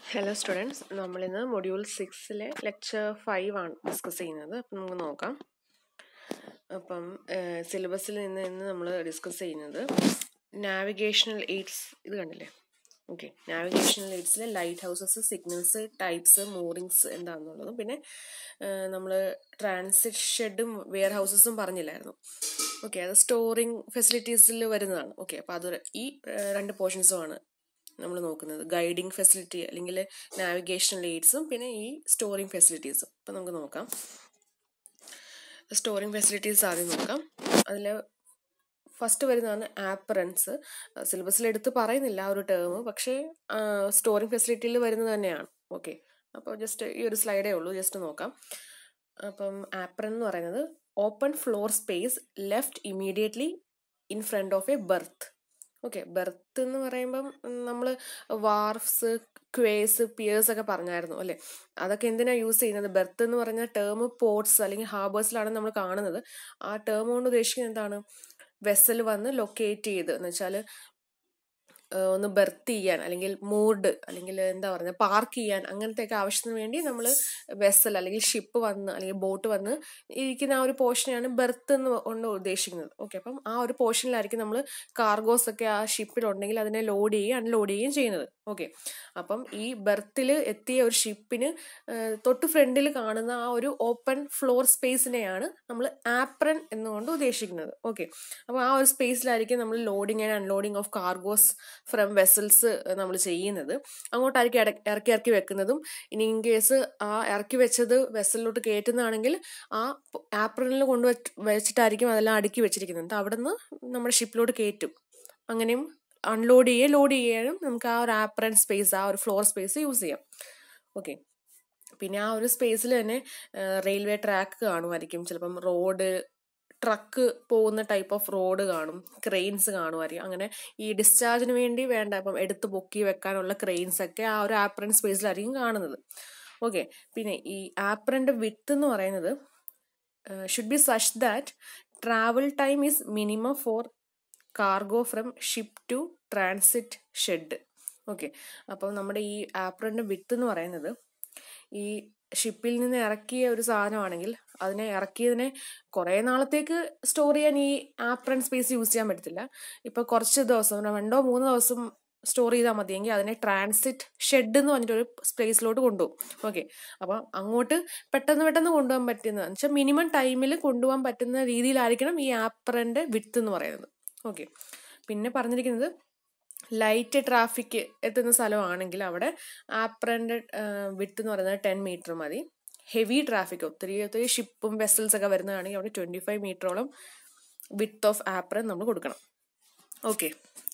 Hello students നമ്മളിന്ന് മൊഡ്യൂൾ സിക്സിലെ ലെക്ചർ ഫൈവ് ആണ് ഡിസ്കസ് ചെയ്യുന്നത് അപ്പം നമുക്ക് നോക്കാം അപ്പം സിലബസിൽ നിന്ന് ഇന്ന് നമ്മൾ ഡിസ്കസ് ചെയ്യുന്നത് നാവിഗേഷണൽ എയ്ഡ്സ് ഇത് കണ്ടില്ലേ ഓക്കെ നാവിഗേഷണൽ എയ്ഡ്സിലെ light houses signals types moorings എന്താണെന്നുള്ളതും പിന്നെ നമ്മൾ ട്രാൻസിറ്റ് ഷെഡും വെയർ ഹൗസസും പറഞ്ഞില്ലായിരുന്നു ഓക്കെ അത് സ്റ്റോറിങ് ഫെസിലിറ്റീസിൽ വരുന്നതാണ് ഓക്കെ അപ്പോൾ അത് ഈ രണ്ട് പോർഷൻസുമാണ് നമ്മൾ നോക്കുന്നത് ഗൈഡിങ് ഫെസിലിറ്റി അല്ലെങ്കിൽ നാവിഗേഷണൽ എയ്ഡ്സും പിന്നെ ഈ സ്റ്റോറിങ് ഫെസിലിറ്റീസും അപ്പം നമുക്ക് നോക്കാം സ്റ്റോറിങ് ഫെസിലിറ്റീസ് ആദ്യം നോക്കാം അതിൽ ഫസ്റ്റ് വരുന്നതാണ് ആപ്പറൻസ് സിലബസിൽ എടുത്ത് പറയുന്നില്ല ആ ഒരു ടേം പക്ഷേ സ്റ്റോറിങ് ഫെസിലിറ്റിയിൽ വരുന്നത് തന്നെയാണ് ഓക്കെ അപ്പോൾ ജസ്റ്റ് ഈ ഒരു സ്ലൈഡേ ഉള്ളൂ ജസ്റ്റ് നോക്കാം അപ്പം ആപ്പറൻ എന്ന് പറയുന്നത് open floor space left immediately in front of a berth okay berth എന്ന് പറയുമ്പം നമ്മൾ വാർഫ്സ് ക്വേസ് പിയേഴ്സ് ഒക്കെ പറഞ്ഞായിരുന്നു അല്ലേ അതൊക്കെ എന്തിനാണ് യൂസ് ചെയ്യുന്നത് ബെർത്ത് എന്ന് പറഞ്ഞ ടേം പോർട്സ് അല്ലെങ്കിൽ ഹാർബേഴ്സിലാണ് നമ്മൾ കാണുന്നത് ആ ടേം കൊണ്ട് ഉദ്ദേശിക്കുന്നത് എന്താണ് വെസൽ വന്ന് ലൊക്കേറ്റ് ചെയ്ത് എന്ന് വെച്ചാൽ ഒന്ന് ബെർത്ത് ചെയ്യാൻ അല്ലെങ്കിൽ മൂഡ് അല്ലെങ്കിൽ എന്താ പറയുക പാർക്ക് ചെയ്യാൻ അങ്ങനത്തെയൊക്കെ ആവശ്യത്തിന് വേണ്ടി നമ്മൾ വെസൽ അല്ലെങ്കിൽ ഷിപ്പ് വന്ന് അല്ലെങ്കിൽ ബോട്ട് വന്ന് ഇരിക്കുന്ന ആ ഒരു പോർഷനെയാണ് ബെർത്ത് എന്ന് കൊണ്ട് ഉദ്ദേശിക്കുന്നത് ഓക്കെ അപ്പം ആ ഒരു പോർഷനിലായിരിക്കും നമ്മൾ കാർഗോസ് ഒക്കെ ആ ഷിപ്പിലുണ്ടെങ്കിൽ അതിനെ ലോഡ് ചെയ്യുകയും അൺലോഡ് ചെയ്യുകയും ചെയ്യുന്നത് ഓക്കെ അപ്പം ഈ ബെർത്തിൽ എത്തിയ ഒരു ഷിപ്പിന് തൊട്ട് ഫ്രണ്ടിൽ കാണുന്ന ആ ഒരു ഓപ്പൺ ഫ്ലോർ സ്പേസിനെയാണ് നമ്മൾ ആപ്രൻ എന്നുകൊണ്ട് ഉദ്ദേശിക്കുന്നത് ഓക്കെ അപ്പോൾ ആ ഒരു സ്പേസിലായിരിക്കും നമ്മൾ loading and unloading of cargos from vessels നമ്മൾ ചെയ്യുന്നത് അങ്ങോട്ടായിരിക്കും ഇറക്കി ഇറക്കി വെക്കുന്നതും ഇനി ഇൻ കേസ് ആ ഇറക്കി വെച്ചത് വെസലിലോട്ട് കയറ്റുന്നതാണെങ്കിൽ ആ ആപ്രനിൽ കൊണ്ട് വെച്ചിട്ടായിരിക്കും അതെല്ലാം അടുക്കി വെച്ചിരിക്കുന്നത് അവിടെ നിന്ന് നമ്മുടെ ഷിപ്പിലോട്ട് കയറ്റും അങ്ങനെയും അൺലോഡ് ചെയ്യുക ലോഡ് ചെയ്യാനും നമുക്ക് ആ ഒരു ആപ്രൻ സ്പേസ് ആ ഒരു ഫ്ലോർ സ്പേസ് യൂസ് ചെയ്യാം ഓക്കെ പിന്നെ ആ ഒരു സ്പേസിൽ തന്നെ റെയിൽവേ ട്രാക്ക് കാണുമായിരിക്കും ചിലപ്പം റോഡ് ട്രക്ക് പോകുന്ന ടൈപ്പ് ഓഫ് റോഡ് കാണും ക്രെയിൻസ് കാണുമായിരിക്കും അങ്ങനെ ഈ ഡിസ്ചാർജിന് വേണ്ടി വേണ്ട ഇപ്പം എടുത്ത് പൊക്കി വെക്കാനുള്ള ക്രെയിൻസ് ഒക്കെ ആ ഒരു ആപ്രൻ സ്പേസിലായിരിക്കും കാണുന്നത് ഓക്കെ പിന്നെ ഈ ആപ്രൻ്റെ വിത്ത് എന്ന് പറയുന്നത് should be such that travel time is minimum for cargo from ship to transit shed okay അപ്പം നമ്മുടെ ഈ ആപ്രൻ്റെ വിത്ത് എന്ന് പറയുന്നത് ഈ ഷിപ്പിൽ നിന്ന് ഇറക്കിയ ഒരു സാധനമാണെങ്കിൽ അതിനെ ഇറക്കിയതിനെ കുറേ നാളത്തേക്ക് സ്റ്റോർ ചെയ്യാൻ ഈ ആപ്രൺ സ്പേസ് യൂസ് ചെയ്യാൻ പറ്റത്തില്ല ഇപ്പോൾ കുറച്ച് ദിവസം രണ്ടോ മൂന്നോ ദിവസം സ്റ്റോർ ചെയ്താൽ മതിയെങ്കിൽ അതിനെ ട്രാൻസിറ്റ് ഷെഡ് എന്ന് പറഞ്ഞിട്ട് ഒരു സ്പേസിലോട്ട് കൊണ്ടുപോകും ഓക്കെ അപ്പം അങ്ങോട്ട് പെട്ടെന്ന് പെട്ടെന്ന് കൊണ്ടുപോകാൻ പറ്റുന്ന വെച്ചാൽ മിനിമം ടൈമിൽ കൊണ്ടുപോകാൻ പറ്റുന്ന രീതിയിലായിരിക്കണം ഈ ആപ്രൻ്റെ വിത്ത് എന്ന് പറയുന്നത് ഓക്കെ പിന്നെ പറഞ്ഞിരിക്കുന്നത് ലൈറ്റ് ട്രാഫിക് എത്തുന്ന സ്ഥലമാണെങ്കിൽ അവിടെ ആപ്രൻ്റെ വിട്ട് എന്ന് പറയുന്നത് ടെൻ മീറ്റർ മതി ഹെവി ട്രാഫിക് ഒത്തിരി ഒത്തിരി ഷിപ്പും വെസൽസ് ഒക്കെ വരുന്നതാണെങ്കിൽ അവിടെ ട്വൻറ്റി ഫൈവ് മീറ്ററോളം വിത്ത് ഓഫ് ആപ്രൻ നമ്മൾ കൊടുക്കണം ഓക്കെ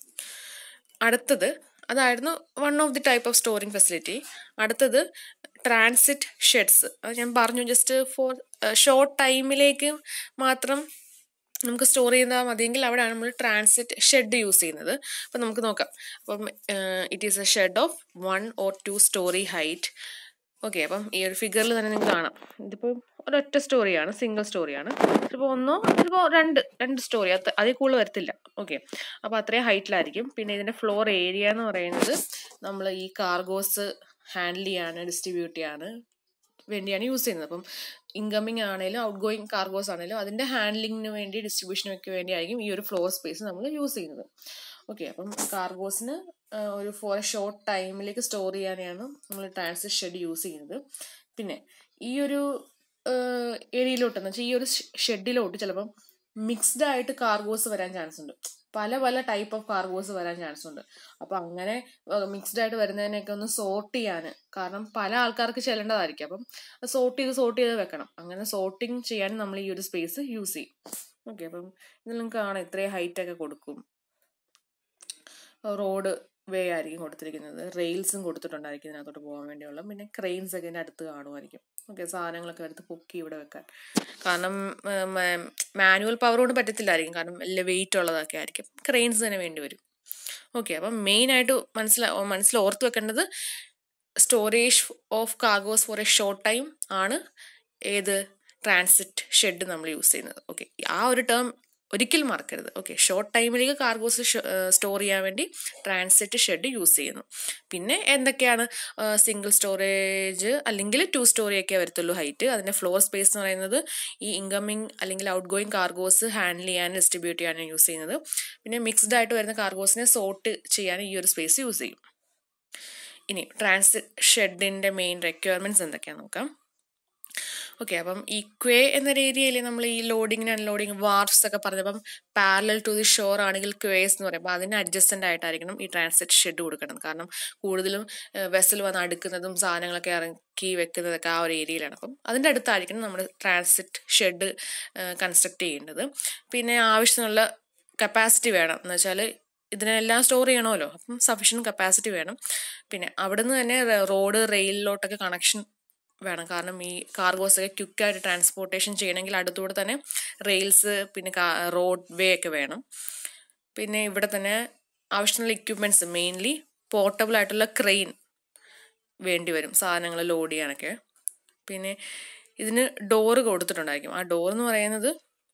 അടുത്തത് അതായിരുന്നു one of the type of storing facility അടുത്തത് ട്രാൻസിറ്റ് ഷെഡ്സ് അത് ഞാൻ പറഞ്ഞു ജസ്റ്റ് ഫോർ ഷോർട്ട് ടൈമിലേക്ക് മാത്രം നമുക്ക് സ്റ്റോർ ചെയ്താൽ മതിയെങ്കിൽ അവിടെയാണ് നമ്മൾ ട്രാൻസിറ്റ് ഷെഡ് യൂസ് ചെയ്യുന്നത് അപ്പം നമുക്ക് നോക്കാം അപ്പം it is a shed of one or two storey height okay അപ്പം ഈ ഒരു ഫിഗറിൽ തന്നെ നിങ്ങൾക്ക് കാണാം ഇതിപ്പോൾ ഒരൊറ്റ സ്റ്റോറിയാണ് സിംഗിൾ സ്റ്റോറിയാണ് ചിലപ്പോൾ ഒന്നോ ചിലപ്പോൾ രണ്ട് രണ്ട് സ്റ്റോറി അത് അതിൽ കൂടുതൽ വരത്തില്ല ഓക്കെ അപ്പോൾ അത്രയും ഹൈറ്റിലായിരിക്കും പിന്നെ ഇതിൻ്റെ ഫ്ലോർ ഏരിയ എന്ന് പറയുന്നത് നമ്മൾ ഈ കാർഗോസ് ഹാൻഡിൽ ചെയ്യാണ് ഡിസ്ട്രിബ്യൂട്ട് ചെയ്യാണ് വേണ്ടിയാണ് യൂസ് ചെയ്യുന്നത് അപ്പം ഇൻകമ്മിങ് ആണെങ്കിലും ഔട്ട് ഗോയിങ് കാർഗോസ് ആണെങ്കിലും അതിൻ്റെ ഹാൻഡ്ലിങ്ങിന് വേണ്ടി ഡിസ്ട്രിബ്യൂഷനൊക്കെ വേണ്ടിയായിരിക്കും ഈ ഒരു ഫ്ലോർ സ്പേസ് നമ്മൾ യൂസ് ചെയ്യുന്നത് ഓക്കെ അപ്പം കാർഗോസിന് ഒരു ഫോർ എ ഷോർട്ട് ടൈമിലേക്ക് സ്റ്റോർ ചെയ്യാനാണ് നമ്മൾ ട്രാൻസിറ്റ് ഷെഡ് യൂസ് ചെയ്യുന്നത് പിന്നെ ഈ ഒരു ഏരിയയിലോട്ടെന്ന് വെച്ചാൽ ഈ ഒരു ഷെഡിലോട്ട് ചിലപ്പം മിക്സ്ഡ് ആയിട്ട് കാർഗോസ് വരാൻ ചാൻസ് ഉണ്ട് പല പല ടൈപ്പ് ഓഫ് കാർഗോസ് വരാൻ ചാൻസ് ഉണ്ട് അപ്പോൾ അങ്ങനെ മിക്സ്ഡ് ആയിട്ട് വരുന്നതിനെയൊക്കെ ഒന്ന് സോർട്ട് ചെയ്യാൻ കാരണം പല ആൾക്കാർക്ക് ചെല്ലേണ്ടതായിരിക്കും അപ്പം സോർട്ട് ചെയ്ത് സോർട്ട് ചെയ്ത് വെക്കണം അങ്ങനെ സോർട്ടിങ് ചെയ്യാൻ നമ്മൾ ഈ ഒരു സ്പേസ് യൂസ് ചെയ്യും ഓക്കെ അപ്പം ഇത് നിങ്ങൾക്ക് കാണാം ഇത്രയും ഹൈറ്റ് ഒക്കെ കൊടുക്കും റോഡ് വേ ആയിരിക്കും കൊടുത്തിരിക്കുന്നത് റെയിൽസും കൊടുത്തിട്ടുണ്ടായിരിക്കും ഇതിനകത്തോട്ട് പോകാൻ വേണ്ടിയുള്ള പിന്നെ ക്രെയിൻസ് ഒക്കെ ഇതിൻ്റെ അടുത്ത് കാണുമായിരിക്കും ഓക്കെ സാധനങ്ങളൊക്കെ എടുത്ത് പൊക്കി ഇവിടെ വെക്കാൻ കാരണം മാനുവൽ പവർ കൊണ്ട് പറ്റത്തില്ലായിരിക്കും കാരണം വലിയ വെയിറ്റ് ഉള്ളതൊക്കെ ആയിരിക്കും ക്രെയിൻസ് തന്നെ വേണ്ടി വരും ഓക്കെ അപ്പം മെയിനായിട്ട് മനസ്സിലാ മനസ്സിൽ ഓർത്ത് വെക്കേണ്ടത് storage of cargos for a short time ആണ് ഏത് ട്രാൻസിറ്റ് ഷെഡ് നമ്മൾ യൂസ് ചെയ്യുന്നത് ഓക്കെ ആ ഒരു ടേം ഒരിക്കലും മറക്കരുത് ഓക്കെ ഷോർട്ട് ടൈമിലേക്ക് കാർഗോസ് സ്റ്റോർ ചെയ്യാൻ വേണ്ടി ട്രാൻസിറ്റ് ഷെഡ് യൂസ് ചെയ്യുന്നു പിന്നെ എന്തൊക്കെയാണ് സിംഗിൾ സ്റ്റോറേജ് അല്ലെങ്കിൽ ടു സ്റ്റോറി ഒക്കെ വരത്തുള്ളൂ ഹൈറ്റ് അതിൻ്റെ ഫ്ലോർ സ്പേസ് എന്ന് പറയുന്നത് ഈ ഇൻകമിങ് അല്ലെങ്കിൽ ഔട്ട് ഗോയിങ് കാർഗോസ് ഹാൻഡിൽ ചെയ്യാനും ഡിസ്ട്രിബ്യൂട്ട് ചെയ്യാനും യൂസ് ചെയ്യുന്നത് പിന്നെ മിക്സ്ഡ് ആയിട്ട് വരുന്ന കാർഗോസിനെ സോർട്ട് ചെയ്യാൻ ഈ ഒരു സ്പേസ് യൂസ് ചെയ്യും ഇനി ട്രാൻസിറ്റ് ഷെഡിൻ്റെ മെയിൻ റിക്വയർമെൻറ്റ്സ് എന്തൊക്കെയാണെന്ന് നോക്കാം ഓക്കെ അപ്പം ഈ ക്വേ എന്നൊരു ഏരിയയിൽ നമ്മൾ ഈ ലോഡിങ്ങിന് അൺലോഡിങ് വാർഫ്സ് ഒക്കെ പറഞ്ഞപ്പം പാരലൽ ടു ദി ഷോർ ആണെങ്കിൽ ക്വേസ് എന്ന് പറയുമ്പോൾ അതിന് അഡ്ജസ്റ്റൻ്റ് ആയിട്ടായിരിക്കണം ഈ ട്രാൻസിറ്റ് ഷെഡ് കൊടുക്കണം കാരണം കൂടുതലും വെസൽ വന്ന് അടുക്കുന്നതും സാധനങ്ങളൊക്കെ ഇറക്കി വെക്കുന്നതൊക്കെ ആ ഒരു ഏരിയയിലാണ് അപ്പം അതിൻ്റെ അടുത്തായിരിക്കണം നമ്മൾ ട്രാൻസിറ്റ് ഷെഡ് കൺസ്ട്രക്ട് ചെയ്യേണ്ടത് പിന്നെ ആവശ്യത്തിനുള്ള കപ്പാസിറ്റി വേണം എന്ന് വെച്ചാൽ ഇതിനെല്ലാം സ്റ്റോർ ചെയ്യണമല്ലോ അപ്പം സഫീഷ്യൻറ്റ് കപ്പാസിറ്റി വേണം പിന്നെ അവിടുന്ന് തന്നെ റോഡ് റെയിലിലോട്ടൊക്കെ കണക്ഷൻ വേണം കാരണം ഈ കാർഗോസ് ഒക്കെ ക്വിക്കായിട്ട് ട്രാൻസ്പോർട്ടേഷൻ ചെയ്യണമെങ്കിൽ അടുത്തൂടെ തന്നെ റെയിൽസ് പിന്നെ റോഡ് വേ ഒക്കെ വേണം പിന്നെ ഇവിടെ തന്നെ ആവശ്യമുള്ള ഇക്വിപ്മെൻറ്റ്സ് മെയിൻലി പോർട്ടബിൾ ആയിട്ടുള്ള ക്രെയിൻ വേണ്ടി വരും സാധനങ്ങൾ ലോഡ് ചെയ്യാനൊക്കെ പിന്നെ ഇതിന് ഡോറ് കൊടുത്തിട്ടുണ്ടായിരിക്കും ആ ഡോർ എന്ന് പറയുന്നത്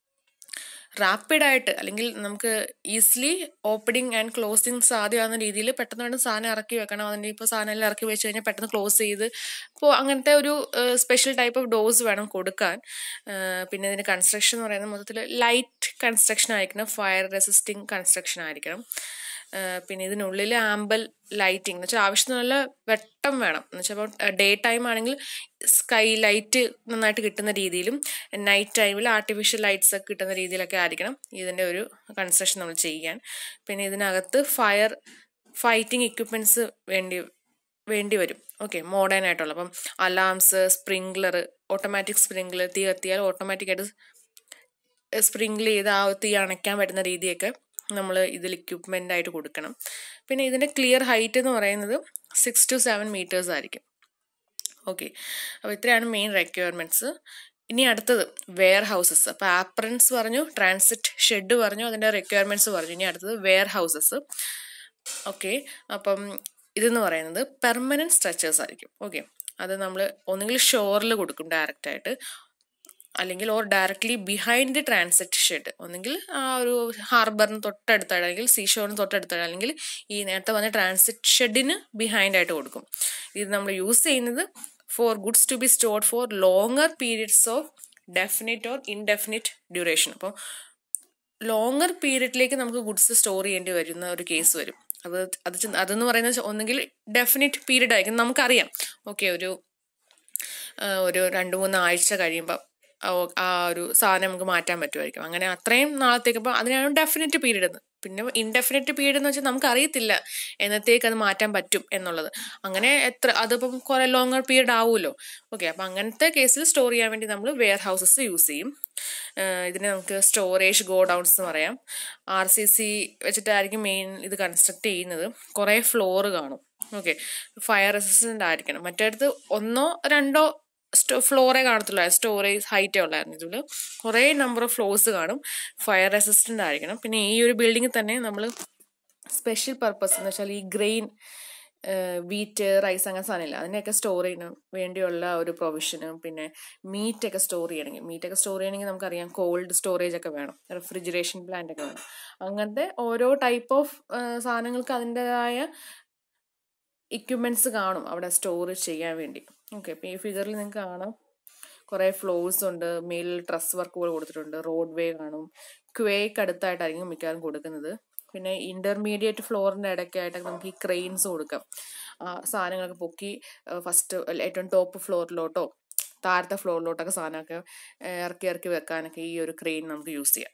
റാപ്പിഡായിട്ട് അല്ലെങ്കിൽ നമുക്ക് ഈസിലി ഓപ്പണിംഗ് ആൻഡ് ക്ലോസിങ് സാധ്യമാകുന്ന രീതിയിൽ പെട്ടെന്ന് പെട്ടെന്ന് സാധനം ഇറക്കി വെക്കണം അതിൻ്റെ ഇപ്പോൾ സാധനം എല്ലാം ഇറക്കി വെച്ച് കഴിഞ്ഞാൽ പെട്ടെന്ന് ക്ലോസ് ചെയ്ത് ഇപ്പോൾ അങ്ങനത്തെ ഒരു സ്പെഷ്യൽ ടൈപ്പ് ഓഫ് ഡോസ് വേണം കൊടുക്കാൻ പിന്നെ ഇതിൻ്റെ കൺസ്ട്രക്ഷൻ എന്ന് പറയുന്നത് മൊത്തത്തിൽ ലൈറ്റ് കൺസ്ട്രക്ഷൻ ആയിരിക്കണം ഫയർ റെസിസ്റ്റിംഗ് കൺസ്ട്രക്ഷൻ ആയിരിക്കണം പിന്നെ ഇതിനുള്ളിൽ ആമ്പൽ ലൈറ്റിംഗ് എന്ന് വെച്ചാൽ ആവശ്യത്തിനുള്ള വെട്ടം വേണം എന്ന് വെച്ചാൽ ഇപ്പോൾ ഡേ ടൈം ആണെങ്കിൽ സ്കൈ ലൈറ്റ് നന്നായിട്ട് കിട്ടുന്ന രീതിയിലും നൈറ്റ് ടൈമിൽ ആർട്ടിഫിഷ്യൽ ലൈറ്റ്സ് ഒക്കെ കിട്ടുന്ന രീതിയിലൊക്കെ ആയിരിക്കണം ഇതിൻ്റെ ഒരു കൺസ്ട്രക്ഷൻ നമ്മൾ ചെയ്യാൻ പിന്നെ ഇതിനകത്ത് ഫയർ ഫൈറ്റിംഗ് എക്യുപ്മെൻറ്റ്സ് വേണ്ടി വേണ്ടി വരും ഓക്കെ മോഡേൺ ആയിട്ടുള്ള അപ്പം അലാംസ് സ്പ്രിംഗ്ലർ ഓട്ടോമാറ്റിക് സ്പ്രിംഗ്ലർ തീ കത്തിയാൽ ഓട്ടോമാറ്റിക്കായിട്ട് സ്പ്രിംഗിൾ ചെയ്ത് ആ തീ അണയ്ക്കാൻ പറ്റുന്ന രീതിയൊക്കെ നമ്മൾ ഇതിൽ ഇക്വിപ്മെൻ്റ് ആയിട്ട് കൊടുക്കണം പിന്നെ ഇതിൻ്റെ ക്ലിയർ ഹൈറ്റ് എന്ന് പറയുന്നത് സിക്സ് ടു സെവൻ മീറ്റേഴ്സ് ആയിരിക്കും ഓക്കെ അപ്പോൾ ഇത്രയാണ് മെയിൻ റിക്വയർമെൻറ്റ്സ് ഇനി അടുത്തത് വെയർ ഹൗസസ് അപ്പോൾ ആപ്രൻസ് പറഞ്ഞു ട്രാൻസിറ്റ് ഷെഡ് പറഞ്ഞു അതിൻ്റെ റിക്വയർമെൻറ്റ്സ് പറഞ്ഞു ഇനി അടുത്തത് വെയർ ഹൗസസ് ഓക്കെ അപ്പം ഇതെന്ന് പറയുന്നത് പെർമനൻറ്റ് സ്ട്രക്ചേഴ്സ് ആയിരിക്കും ഓക്കെ അത് നമ്മൾ ഒന്നുകിൽ ഷോറിൽ കൊടുക്കും ഡയറക്റ്റായിട്ട് അല്ലെങ്കിൽ or directly behind the transit shed ഒന്നെങ്കിൽ ആ ഒരു ഹാർബറിന് തൊട്ടടുത്തായിട്ട് അല്ലെങ്കിൽ സീഷോറിന് തൊട്ടടുത്തായിട്ട് അല്ലെങ്കിൽ ഈ നേരത്തെ വന്ന ട്രാൻസിറ്റ് ഷെഡിന് ബിഹൈൻഡ് ആയിട്ട് കൊടുക്കും ഇത് നമ്മൾ യൂസ് ചെയ്യുന്നത് for goods to be stored for longer periods of definite or indefinite duration അപ്പോൾ ലോങ്ങർ പീരിയഡിലേക്ക് നമുക്ക് ഗുഡ്സ് സ്റ്റോർ ചെയ്യേണ്ടി വരുന്ന ഒരു കേസ് വരും അത് അത് അതെന്ന് പറയുന്നത് ഒന്നെങ്കിൽ ഡെഫിനിറ്റ് പീരീഡ് ആയിരിക്കും നമുക്കറിയാം ഓക്കെ ഒരു ഒരു രണ്ട് മൂന്ന് ആഴ്ച കഴിയുമ്പോൾ ആ ഒരു സാധനം നമുക്ക് മാറ്റാൻ പറ്റുമായിരിക്കും അങ്ങനെ അത്രയും നാളത്തേക്ക് അപ്പോൾ അതിനാണ് ഡെഫിനറ്റ് പീരീഡ് എന്ന് പിന്നെ ഇൻഡെഫിനറ്റ് പീരീഡ് എന്ന് വെച്ചാൽ നമുക്ക് അറിയത്തില്ല എന്നത്തേക്ക് അത് മാറ്റാൻ പറ്റും എന്നുള്ളത് അങ്ങനെ എത്ര അതിപ്പം കുറേ ലോങ്ങർ പീരീഡ് ആവുമല്ലോ ഓക്കെ അപ്പം അങ്ങനത്തെ കേസിൽ സ്റ്റോർ ചെയ്യാൻ വേണ്ടി നമ്മൾ വെയർ ഹൗസസ് യൂസ് ചെയ്യും ഇതിനെ നമുക്ക് സ്റ്റോറേജ് ഗോ ഡൗൺസ് എന്ന് പറയാം ആർ സി സി വെച്ചിട്ടായിരിക്കും മെയിൻ ഇത് കൺസ്ട്രക്ട് ചെയ്യുന്നത് കുറേ ഫ്ലോർ കാണും ഓക്കെ ഫയർ റെസിസ്റ്റൻ്റ് ആയിരിക്കണം മറ്റേടത്ത് ഒന്നോ രണ്ടോ സ്റ്റോ ഫ്ലോറേ കാണത്തുള്ളൂ സ്റ്റോറേജ് ഹൈറ്റേ ഉള്ളായിരുന്നു ഇതിൽ കുറേ നമ്പർ ഓഫ് ഫ്ലോർസ് കാണും ഫയർ റെസിസ്റ്റൻ്റ് ആയിരിക്കണം പിന്നെ ഈ ഒരു ബിൽഡിങ്ങിൽ തന്നെ നമ്മൾ സ്പെഷ്യൽ പർപ്പസ് എന്ന് വെച്ചാൽ ഈ ഗ്രെയിൻ വീറ്റ് റൈസ് അങ്ങനെ സാധനമില്ല അതിനെയൊക്കെ സ്റ്റോർ ചെയ്യാൻ വേണ്ടിയുള്ള ഒരു പ്രൊവിഷനും പിന്നെ മീറ്റൊക്കെ സ്റ്റോർ ചെയ്യണമെങ്കിൽ മീറ്റൊക്കെ സ്റ്റോർ ചെയ്യണമെങ്കിൽ നമുക്കറിയാം കോൾഡ് സ്റ്റോറേജ് ഒക്കെ വേണം റെഫ്രിജറേഷൻ പ്ലാന്റ് ഒക്കെ വേണം അങ്ങനത്തെ ഓരോ ടൈപ്പ് ഓഫ് സാധനങ്ങൾക്ക് അതിൻ്റെതായ ഇക്വിപ്മെൻറ്റ്സ് കാണും അവിടെ സ്റ്റോർ ചെയ്യാൻ വേണ്ടി ഓക്കെ അപ്പോൾ ഈ ഫിഗറിൽ നിങ്ങൾക്ക് കാണാം കുറേ ഫ്ലോർസ് ഉണ്ട് മേലിൽ ട്രസ് വർക്കുകൾ കൊടുത്തിട്ടുണ്ട് റോഡ് വേ കാണും ക്വേക്ക് അടുത്തായിട്ടായിരിക്കും മിക്കവാറും കൊടുക്കുന്നത് പിന്നെ ഇൻ്റർമീഡിയറ്റ് ഫ്ലോറിൻ്റെ ഇടയ്ക്കായിട്ടൊക്കെ നമുക്ക് ഈ ക്രെയിൻസ് കൊടുക്കാം ആ സാധനങ്ങളൊക്കെ പൊക്കി ഫസ്റ്റ് ഏറ്റവും ടോപ്പ് ഫ്ലോറിലോട്ടോ താഴത്തെ ഫ്ലോറിലോട്ടൊക്കെ സാധനമൊക്കെ ഇറക്കി ഇറക്കി വെക്കാനൊക്കെ ഈ ഒരു ക്രെയിൻ നമുക്ക് യൂസ് ചെയ്യാം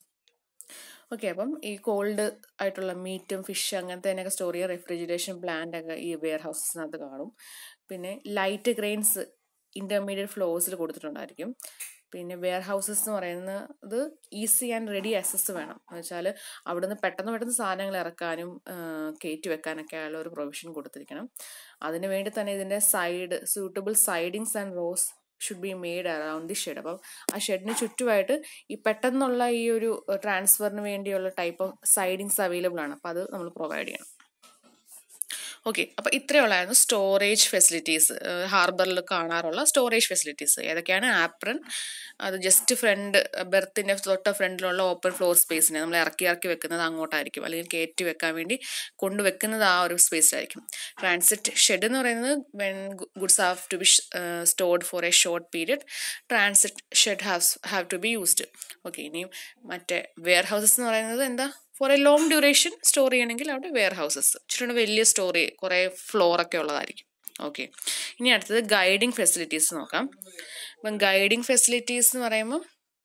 ഓക്കെ അപ്പം ഈ കോൾഡ് ആയിട്ടുള്ള മീറ്റും ഫിഷ് അങ്ങനത്തെ തന്നെയൊക്കെ സ്റ്റോർ ചെയ്യുക റെഫ്രിജറേഷൻ പ്ലാന്റ് ഒക്കെ ഈ വെയർ ഹൗസസിനകത്ത് കാണും പിന്നെ ലൈറ്റ് ഗ്രെയിൻസ് ഇൻ്റർമീഡിയറ്റ് ഫ്ലോസിൽ കൊടുത്തിട്ടുണ്ടായിരിക്കും പിന്നെ വെയർ ഹൗസസ് എന്ന് പറയുന്നത് ഈസി ആൻഡ് റെഡി ആക്സസ് വേണം എന്ന് വെച്ചാൽ അവിടുന്ന് പെട്ടെന്ന് പെട്ടെന്ന് സാധനങ്ങൾ ഇറക്കാനും കയറ്റി വെക്കാനൊക്കെ ഉള്ള ഒരു പ്രൊവിഷൻ കൊടുത്തിരിക്കണം അതിന് വേണ്ടി തന്നെ ഇതിൻ്റെ side suitable sidings and roads should be made around the shed അപ്പം ആ ഷെഡിന് ചുറ്റുമായിട്ട് ഈ പെട്ടെന്നുള്ള ഈ ഒരു ട്രാൻസ്ഫറിന് വേണ്ടിയുള്ള ടൈപ്പ് ഓഫ് സൈഡിങ്സ് അവൈലബിൾ ആണ് അപ്പോൾ അത് നമ്മൾ പ്രൊവൈഡ് ചെയ്യണം ഓക്കെ അപ്പോൾ ഇത്രയുള്ളായിരുന്നു സ്റ്റോറേജ് ഫെസിലിറ്റീസ് ഹാർബറിൽ കാണാറുള്ള സ്റ്റോറേജ് ഫെസിലിറ്റീസ് ഏതൊക്കെയാണ് ആപ്രൺ അത് ജസ്റ്റ് ഫ്രണ്ട് ബെർത്തിൻ്റെ തൊട്ട ഫ്രണ്ടിലുള്ള ഓപ്പൺ ഫ്ലോർ സ്പേസിനെ നമ്മൾ ഇറക്കി ഇറക്കി വെക്കുന്നത് അങ്ങോട്ടായിരിക്കും അല്ലെങ്കിൽ കയറ്റി വെക്കാൻ വേണ്ടി കൊണ്ടുവെക്കുന്നത് ആ ഒരു സ്പേസിലായിരിക്കും ട്രാൻസിറ്റ് ഷെഡ് എന്ന് പറയുന്നത് when goods have to be stored for a short period transit shed haves have to be used okay ഇനിയും മറ്റേ വെയർ ഹൗസസ് എന്ന് പറയുന്നത് എന്താ for a long duration store ചെയ്യണമെങ്കിൽ അവിടെ വെയർ ഹൗസസ് ഇച്ചിരി വലിയ സ്റ്റോറി കുറേ ഫ്ലോറൊക്കെ ഉള്ളതായിരിക്കും ഓക്കെ ഇനി അടുത്തത് ഗൈഡിങ് ഫെസിലിറ്റീസ് നോക്കാം അപ്പം ഗൈഡിങ് ഫെസിലിറ്റീസ് എന്ന് പറയുമ്പം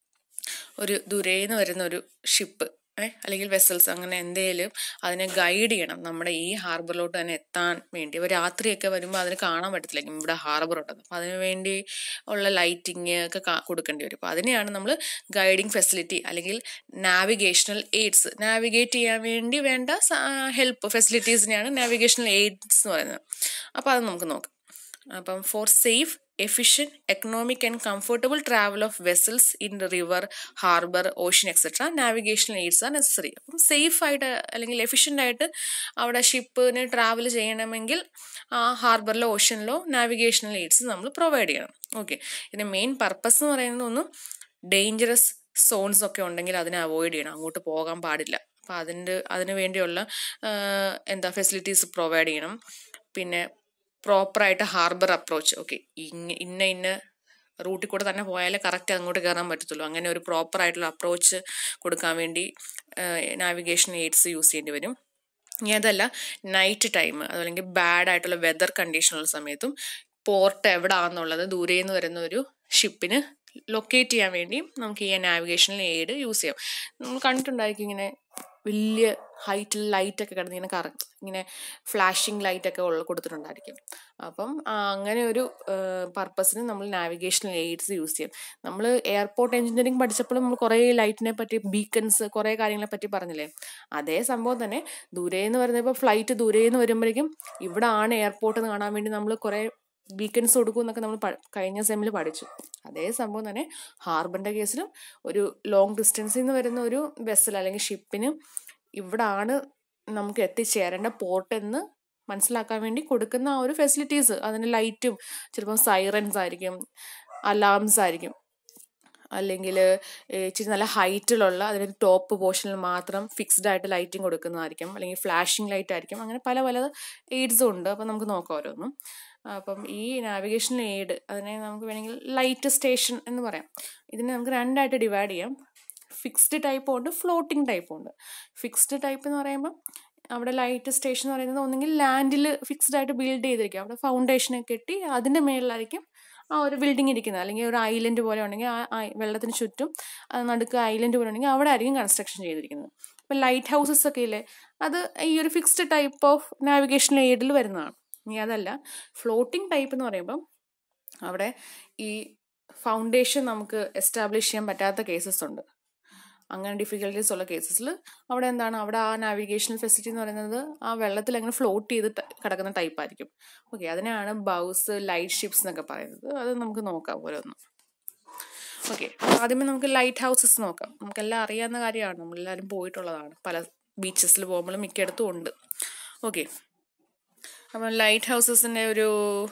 ഒരു ദൂരേന്ന് വരുന്ന ഒരു ഷിപ്പ് അല്ലെങ്കിൽ വെസൽസ് അങ്ങനെ എന്തെങ്കിലും അതിനെ ഗൈഡ് ചെയ്യണം നമ്മുടെ ഈ ഹാർബറിലോട്ട് തന്നെ എത്താൻ വേണ്ടി അപ്പോൾ രാത്രിയൊക്കെ വരുമ്പോൾ അതിന് കാണാൻ പറ്റത്തില്ല ഇവിടെ ഹാർബർ ഉണ്ടെന്ന് അപ്പോൾ അതിന് വേണ്ടി ഉള്ള ലൈറ്റിങ് ഒക്കെ കൊടുക്കേണ്ടി വരും അപ്പോൾ അതിനെയാണ് നമ്മൾ ഗൈഡിങ് ഫെസിലിറ്റി അല്ലെങ്കിൽ നാവിഗേഷണൽ എയ്ഡ്സ് നാവിഗേറ്റ് ചെയ്യാൻ വേണ്ടി വേണ്ട ഹെൽപ്പ് ഫെസിലിറ്റീസിനെയാണ് നാവിഗേഷണൽ എയ്ഡ്സ് എന്ന് പറയുന്നത് അപ്പോൾ അത് നമുക്ക് നോക്കാം അപ്പം for safe efficient, economic and comfortable travel of vessels in the river, harbor, ocean, etc. Navigational aids are necessary അപ്പം സേഫ് ആയിട്ട് അല്ലെങ്കിൽ എഫിഷ്യൻ്റ് ആയിട്ട് അവിടെ ഷിപ്പിന് ട്രാവൽ ചെയ്യണമെങ്കിൽ ആ ഹാർബറിലോ ഓഷ്യനിലോ നാവിഗേഷണൽ എയ്ഡ്സ് നമ്മൾ പ്രൊവൈഡ് ചെയ്യണം ഓക്കെ ഇതിൻ്റെ മെയിൻ പർപ്പസ് എന്ന് പറയുന്നത് ഒന്ന് ഡേഞ്ചറസ് സോൺസ് ഒക്കെ ഉണ്ടെങ്കിൽ അതിനെ അവോയ്ഡ് ചെയ്യണം അങ്ങോട്ട് പോകാൻ പാടില്ല അപ്പം അതിൻ്റെ അതിന് വേണ്ടിയുള്ള എന്താ ഫെസിലിറ്റീസ് പ്രൊവൈഡ് ചെയ്യണം പിന്നെ പ്രോപ്പറായിട്ട് ഹാർബർ അപ്രോച്ച് ഓക്കെ ഇന്ന ഇന്ന ഇന്ന റൂട്ടിൽ കൂടെ തന്നെ പോയാലേ കറക്റ്റ് അങ്ങോട്ട് കയറാൻ പറ്റത്തുള്ളൂ അങ്ങനെ ഒരു പ്രോപ്പർ ആയിട്ടുള്ള അപ്രോച്ച് കൊടുക്കാൻ വേണ്ടി നാവിഗേഷൻ എയ്ഡ്സ് യൂസ് ചെയ്യേണ്ടി വരും ഇനി അതല്ല നൈറ്റ് ടൈം അതല്ലെങ്കിൽ ബാഡ് ആയിട്ടുള്ള വെതർ കണ്ടീഷനുള്ള സമയത്തും പോർട്ട് എവിടാന്നുള്ളത് ദൂരെ നിന്ന് വരുന്ന ഒരു ഷിപ്പിന് ലൊക്കേറ്റ് ചെയ്യാൻ വേണ്ടിയും നമുക്ക് ഈ നാവിഗേഷണൽ എയ്ഡ് യൂസ് ചെയ്യാം നമ്മൾ കണ്ടിട്ടുണ്ടായിരിക്കും ഇങ്ങനെ വലിയ ഹൈറ്റിൽ ലൈറ്റൊക്കെ കിടന്ന് ഇങ്ങനെ കറ ഇങ്ങനെ ഫ്ലാഷിങ് ലൈറ്റൊക്കെ ഉള്ള കൊടുത്തിട്ടുണ്ടായിരിക്കും അപ്പം അങ്ങനെ ഒരു പർപ്പസിന് നമ്മൾ നാവിഗേഷണൽ എയ്ഡ്സ് യൂസ് ചെയ്യും നമ്മൾ എയർപോർട്ട് എഞ്ചിനീയറിംഗ് പഠിച്ചപ്പോഴും നമ്മൾ കുറേ ലൈറ്റിനെ പറ്റി ബീക്കൺസ് കുറേ കാര്യങ്ങളെ പറ്റി പറഞ്ഞില്ലേ അതേ സംഭവം തന്നെ ദൂരേന്ന് വരുന്നത് ഇപ്പോൾ ഫ്ലൈറ്റ് ദൂരേന്ന് വരുമ്പോഴേക്കും ഇവിടെ ആണ് എയർപോർട്ട് എന്ന് കാണാൻ വേണ്ടി നമ്മൾ കുറേ വീക്കെൻഡ്സ് കൊടുക്കും എന്നൊക്കെ നമ്മൾ കഴിഞ്ഞ സെമ്മിൽ പഠിച്ചു അതേ സംഭവം തന്നെ ഹാർബറിൻ്റെ കേസിലും ഒരു ലോങ് ഡിസ്റ്റൻസിൽ നിന്ന് വരുന്ന ഒരു വെസൽ അല്ലെങ്കിൽ ഷിപ്പിന് ഇവിടാണ് നമുക്ക് എത്തിച്ചേരേണ്ട പോർട്ട് എന്ന് മനസ്സിലാക്കാൻ വേണ്ടി കൊടുക്കുന്ന ആ ഒരു ഫെസിലിറ്റീസ് അതിന് ലൈറ്റും ചിലപ്പം സൈറൻസ് ആയിരിക്കും അലാംസ് ആയിരിക്കും അല്ലെങ്കിൽ ഇച്ചിരി നല്ല ഹൈറ്റിലുള്ള അതിൻ്റെ ടോപ്പ് പോർഷനിൽ മാത്രം ഫിക്സ്ഡ് ആയിട്ട് ലൈറ്റിംഗ് കൊടുക്കുന്നതായിരിക്കും അല്ലെങ്കിൽ ഫ്ലാഷിംഗ് ലൈറ്റ് ആയിരിക്കും അങ്ങനെ പല പല എയ്ഡ്സും ഉണ്ട് അപ്പം നമുക്ക് നോക്കാം ഓരോന്നും അപ്പം ഈ നാവിഗേഷൻ എയ്ഡ് അതിനെ നമുക്ക് വേണമെങ്കിൽ ലൈറ്റ് സ്റ്റേഷൻ എന്ന് പറയാം ഇതിനെ നമുക്ക് രണ്ടായിട്ട് ഡിവൈഡ് ചെയ്യാം ഫിക്സ്ഡ് ടൈപ്പും ഉണ്ട് ഫ്ലോട്ടിംഗ് ടൈപ്പും ഉണ്ട് ഫിക്സ്ഡ് ടൈപ്പ് എന്ന് പറയുമ്പോൾ അവിടെ ലൈറ്റ് സ്റ്റേഷൻ എന്ന് പറയുന്നത് ഒന്നെങ്കിൽ ലാൻഡിൽ ഫിക്സ്ഡ് ആയിട്ട് ബിൽഡ് ചെയ്തിരിക്കും അവിടെ ഫൗണ്ടേഷനൊക്കെ കെട്ടി അതിൻ്റെ മേളിലായിരിക്കും ആ ഒരു ബിൽഡിംഗ് ഇരിക്കുന്നത് അല്ലെങ്കിൽ ഒരു ഐലൻഡ് പോലെ ഉണ്ടെങ്കിൽ ആ വെള്ളത്തിന് ചുറ്റും നടുക്ക് ഐലൻഡ് പോലെ ഉണ്ടെങ്കിൽ അവിടെ ആയിരിക്കും കൺസ്ട്രക്ഷൻ ചെയ്തിരിക്കുന്നത് ഇപ്പം ലൈറ്റ് ഹൗസസ് ഒക്കെ ഇല്ലേ അത് ഈ ഒരു ഫിക്സ്ഡ് ടൈപ്പ് ഓഫ് നാവിഗേഷൻ എയ്ഡിൽ വരുന്നതാണ് ഇനി അതല്ല ഫ്ലോട്ടിംഗ് ടൈപ്പ് എന്ന് പറയുമ്പം അവിടെ ഈ ഫൗണ്ടേഷൻ നമുക്ക് എസ്റ്റാബ്ലിഷ് ചെയ്യാൻ പറ്റാത്ത കേസസ് ഉണ്ട് അങ്ങനെ ഡിഫിക്കൽട്ടീസ് ഉള്ള കേസസിൽ അവിടെ എന്താണ് അവിടെ ആ നാവിഗേഷണൽ ഫെസിലിറ്റി എന്ന് പറയുന്നത് ആ വെള്ളത്തിൽ അങ്ങനെ ഫ്ലോട്ട് ചെയ്ത് കിടക്കുന്ന ടൈപ്പ് ആയിരിക്കും ഓക്കെ അതിനാണ് ബൗസ് ലൈറ്റ് ഷിപ്സ് എന്നൊക്കെ പറയുന്നത് അത് നമുക്ക് നോക്കാം ഓരോന്നും ഓക്കെ ആദ്യമേ നമുക്ക് ലൈറ്റ് ഹൗസസ് നോക്കാം നമുക്കെല്ലാം അറിയാവുന്ന കാര്യമാണ് നമ്മളെല്ലാവരും പോയിട്ടുള്ളതാണ് പല ബീച്ചസിൽ പോകുമ്പോഴും മിക്കയിടത്തും ഉണ്ട് ഓക്കെ അപ്പം ലൈറ്റ് ഹൗസസിൻ്റെ ഒരു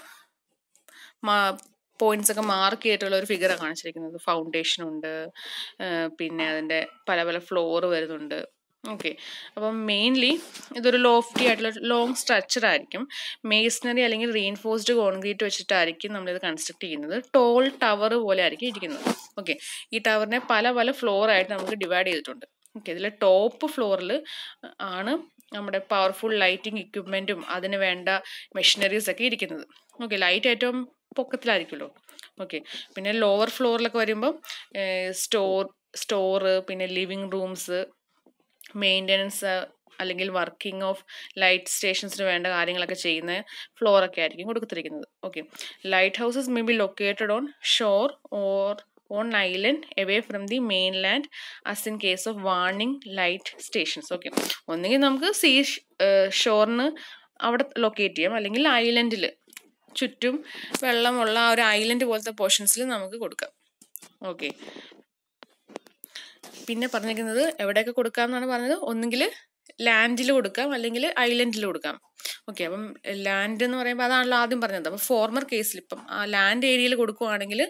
പോയിന്റ്സ് ഒക്കെ മാർക്ക് ചെയ്തിട്ടുള്ള ഒരു ഫിഗറാണ് കാണിച്ചിരിക്കുന്നത് ഫൗണ്ടേഷൻ ഉണ്ട് പിന്നെ അതിൻ്റെ പല പല ഫ്ലോർ വരുന്നുണ്ട് ഓക്കെ അപ്പം മെയിൻലി ഇതൊരു ലോഫ്റ്റി ആയിട്ടുള്ള ലോങ് സ്ട്രക്ചർ ആയിരിക്കും മേസ്നറി അല്ലെങ്കിൽ റീൻഫോഴ്സ്ഡ് കോൺക്രീറ്റ് വെച്ചിട്ടായിരിക്കും നമ്മളിത് കൺസ്ട്രക്ട് ചെയ്യുന്നത് ടോൾ ടവർ പോലെ ആയിരിക്കും ഇരിക്കുന്നത് ഓക്കെ ഈ ടവറിനെ പല പല ഫ്ലോർ ആയിട്ട് നമുക്ക് ഡിവൈഡ് ചെയ്തിട്ടുണ്ട് ഓക്കെ ഇതിൽ ടോപ്പ് ഫ്ലോറിൽ ആണ് നമ്മുടെ പവർഫുൾ ലൈറ്റിംഗ് എക്യുപ്മെൻറ്റും അതിന് വേണ്ട മെഷീനറീസ് ഒക്കെ ഇരിക്കുന്നത് ഓക്കെ ലൈറ്റ് ഏറ്റവും പൊക്കത്തിലായിരിക്കുമല്ലോ ഓക്കെ പിന്നെ ലോവർ ഫ്ലോറിലൊക്കെ വരുമ്പം സ്റ്റോർ സ്റ്റോറ് പിന്നെ ലിവിങ് റൂംസ് മെയിൻ്റനൻസ് അല്ലെങ്കിൽ വർക്കിംഗ് ഓഫ് ലൈറ്റ് സ്റ്റേഷൻസിന് വേണ്ട കാര്യങ്ങളൊക്കെ ചെയ്യുന്ന ഫ്ലോറൊക്കെ ആയിരിക്കും കൊടുത്തിരിക്കുന്നത് okay lighthouses may be located on shore or on island away from the main land as in case of warning light stations okay ഒന്നുകിൽ നമുക്ക് സീ ഷോറിന് അവിടെ ലൊക്കേറ്റ് ചെയ്യാം അല്ലെങ്കിൽ ഐലൻഡിൽ ചുറ്റും വെള്ളമുള്ള ആ ഒരു ഐലൻഡ് പോലത്തെ പോർഷൻസിൽ നമുക്ക് കൊടുക്കാം ഓക്കെ പിന്നെ പറഞ്ഞിരിക്കുന്നത് എവിടെയൊക്കെ കൊടുക്കാമെന്നാണ് പറഞ്ഞത് ഒന്നുകിൽ ലാൻഡിൽ കൊടുക്കാം അല്ലെങ്കിൽ ഐലൻഡിൽ കൊടുക്കാം ഓക്കെ അപ്പം ലാൻഡ് എന്ന് പറയുമ്പോൾ അതാണല്ലോ ആദ്യം പറഞ്ഞത് അപ്പം ഫോർമർ കേസിൽ ഇപ്പം ആ ലാൻഡ് ഏരിയയിൽ കൊടുക്കുവാണെങ്കിൽ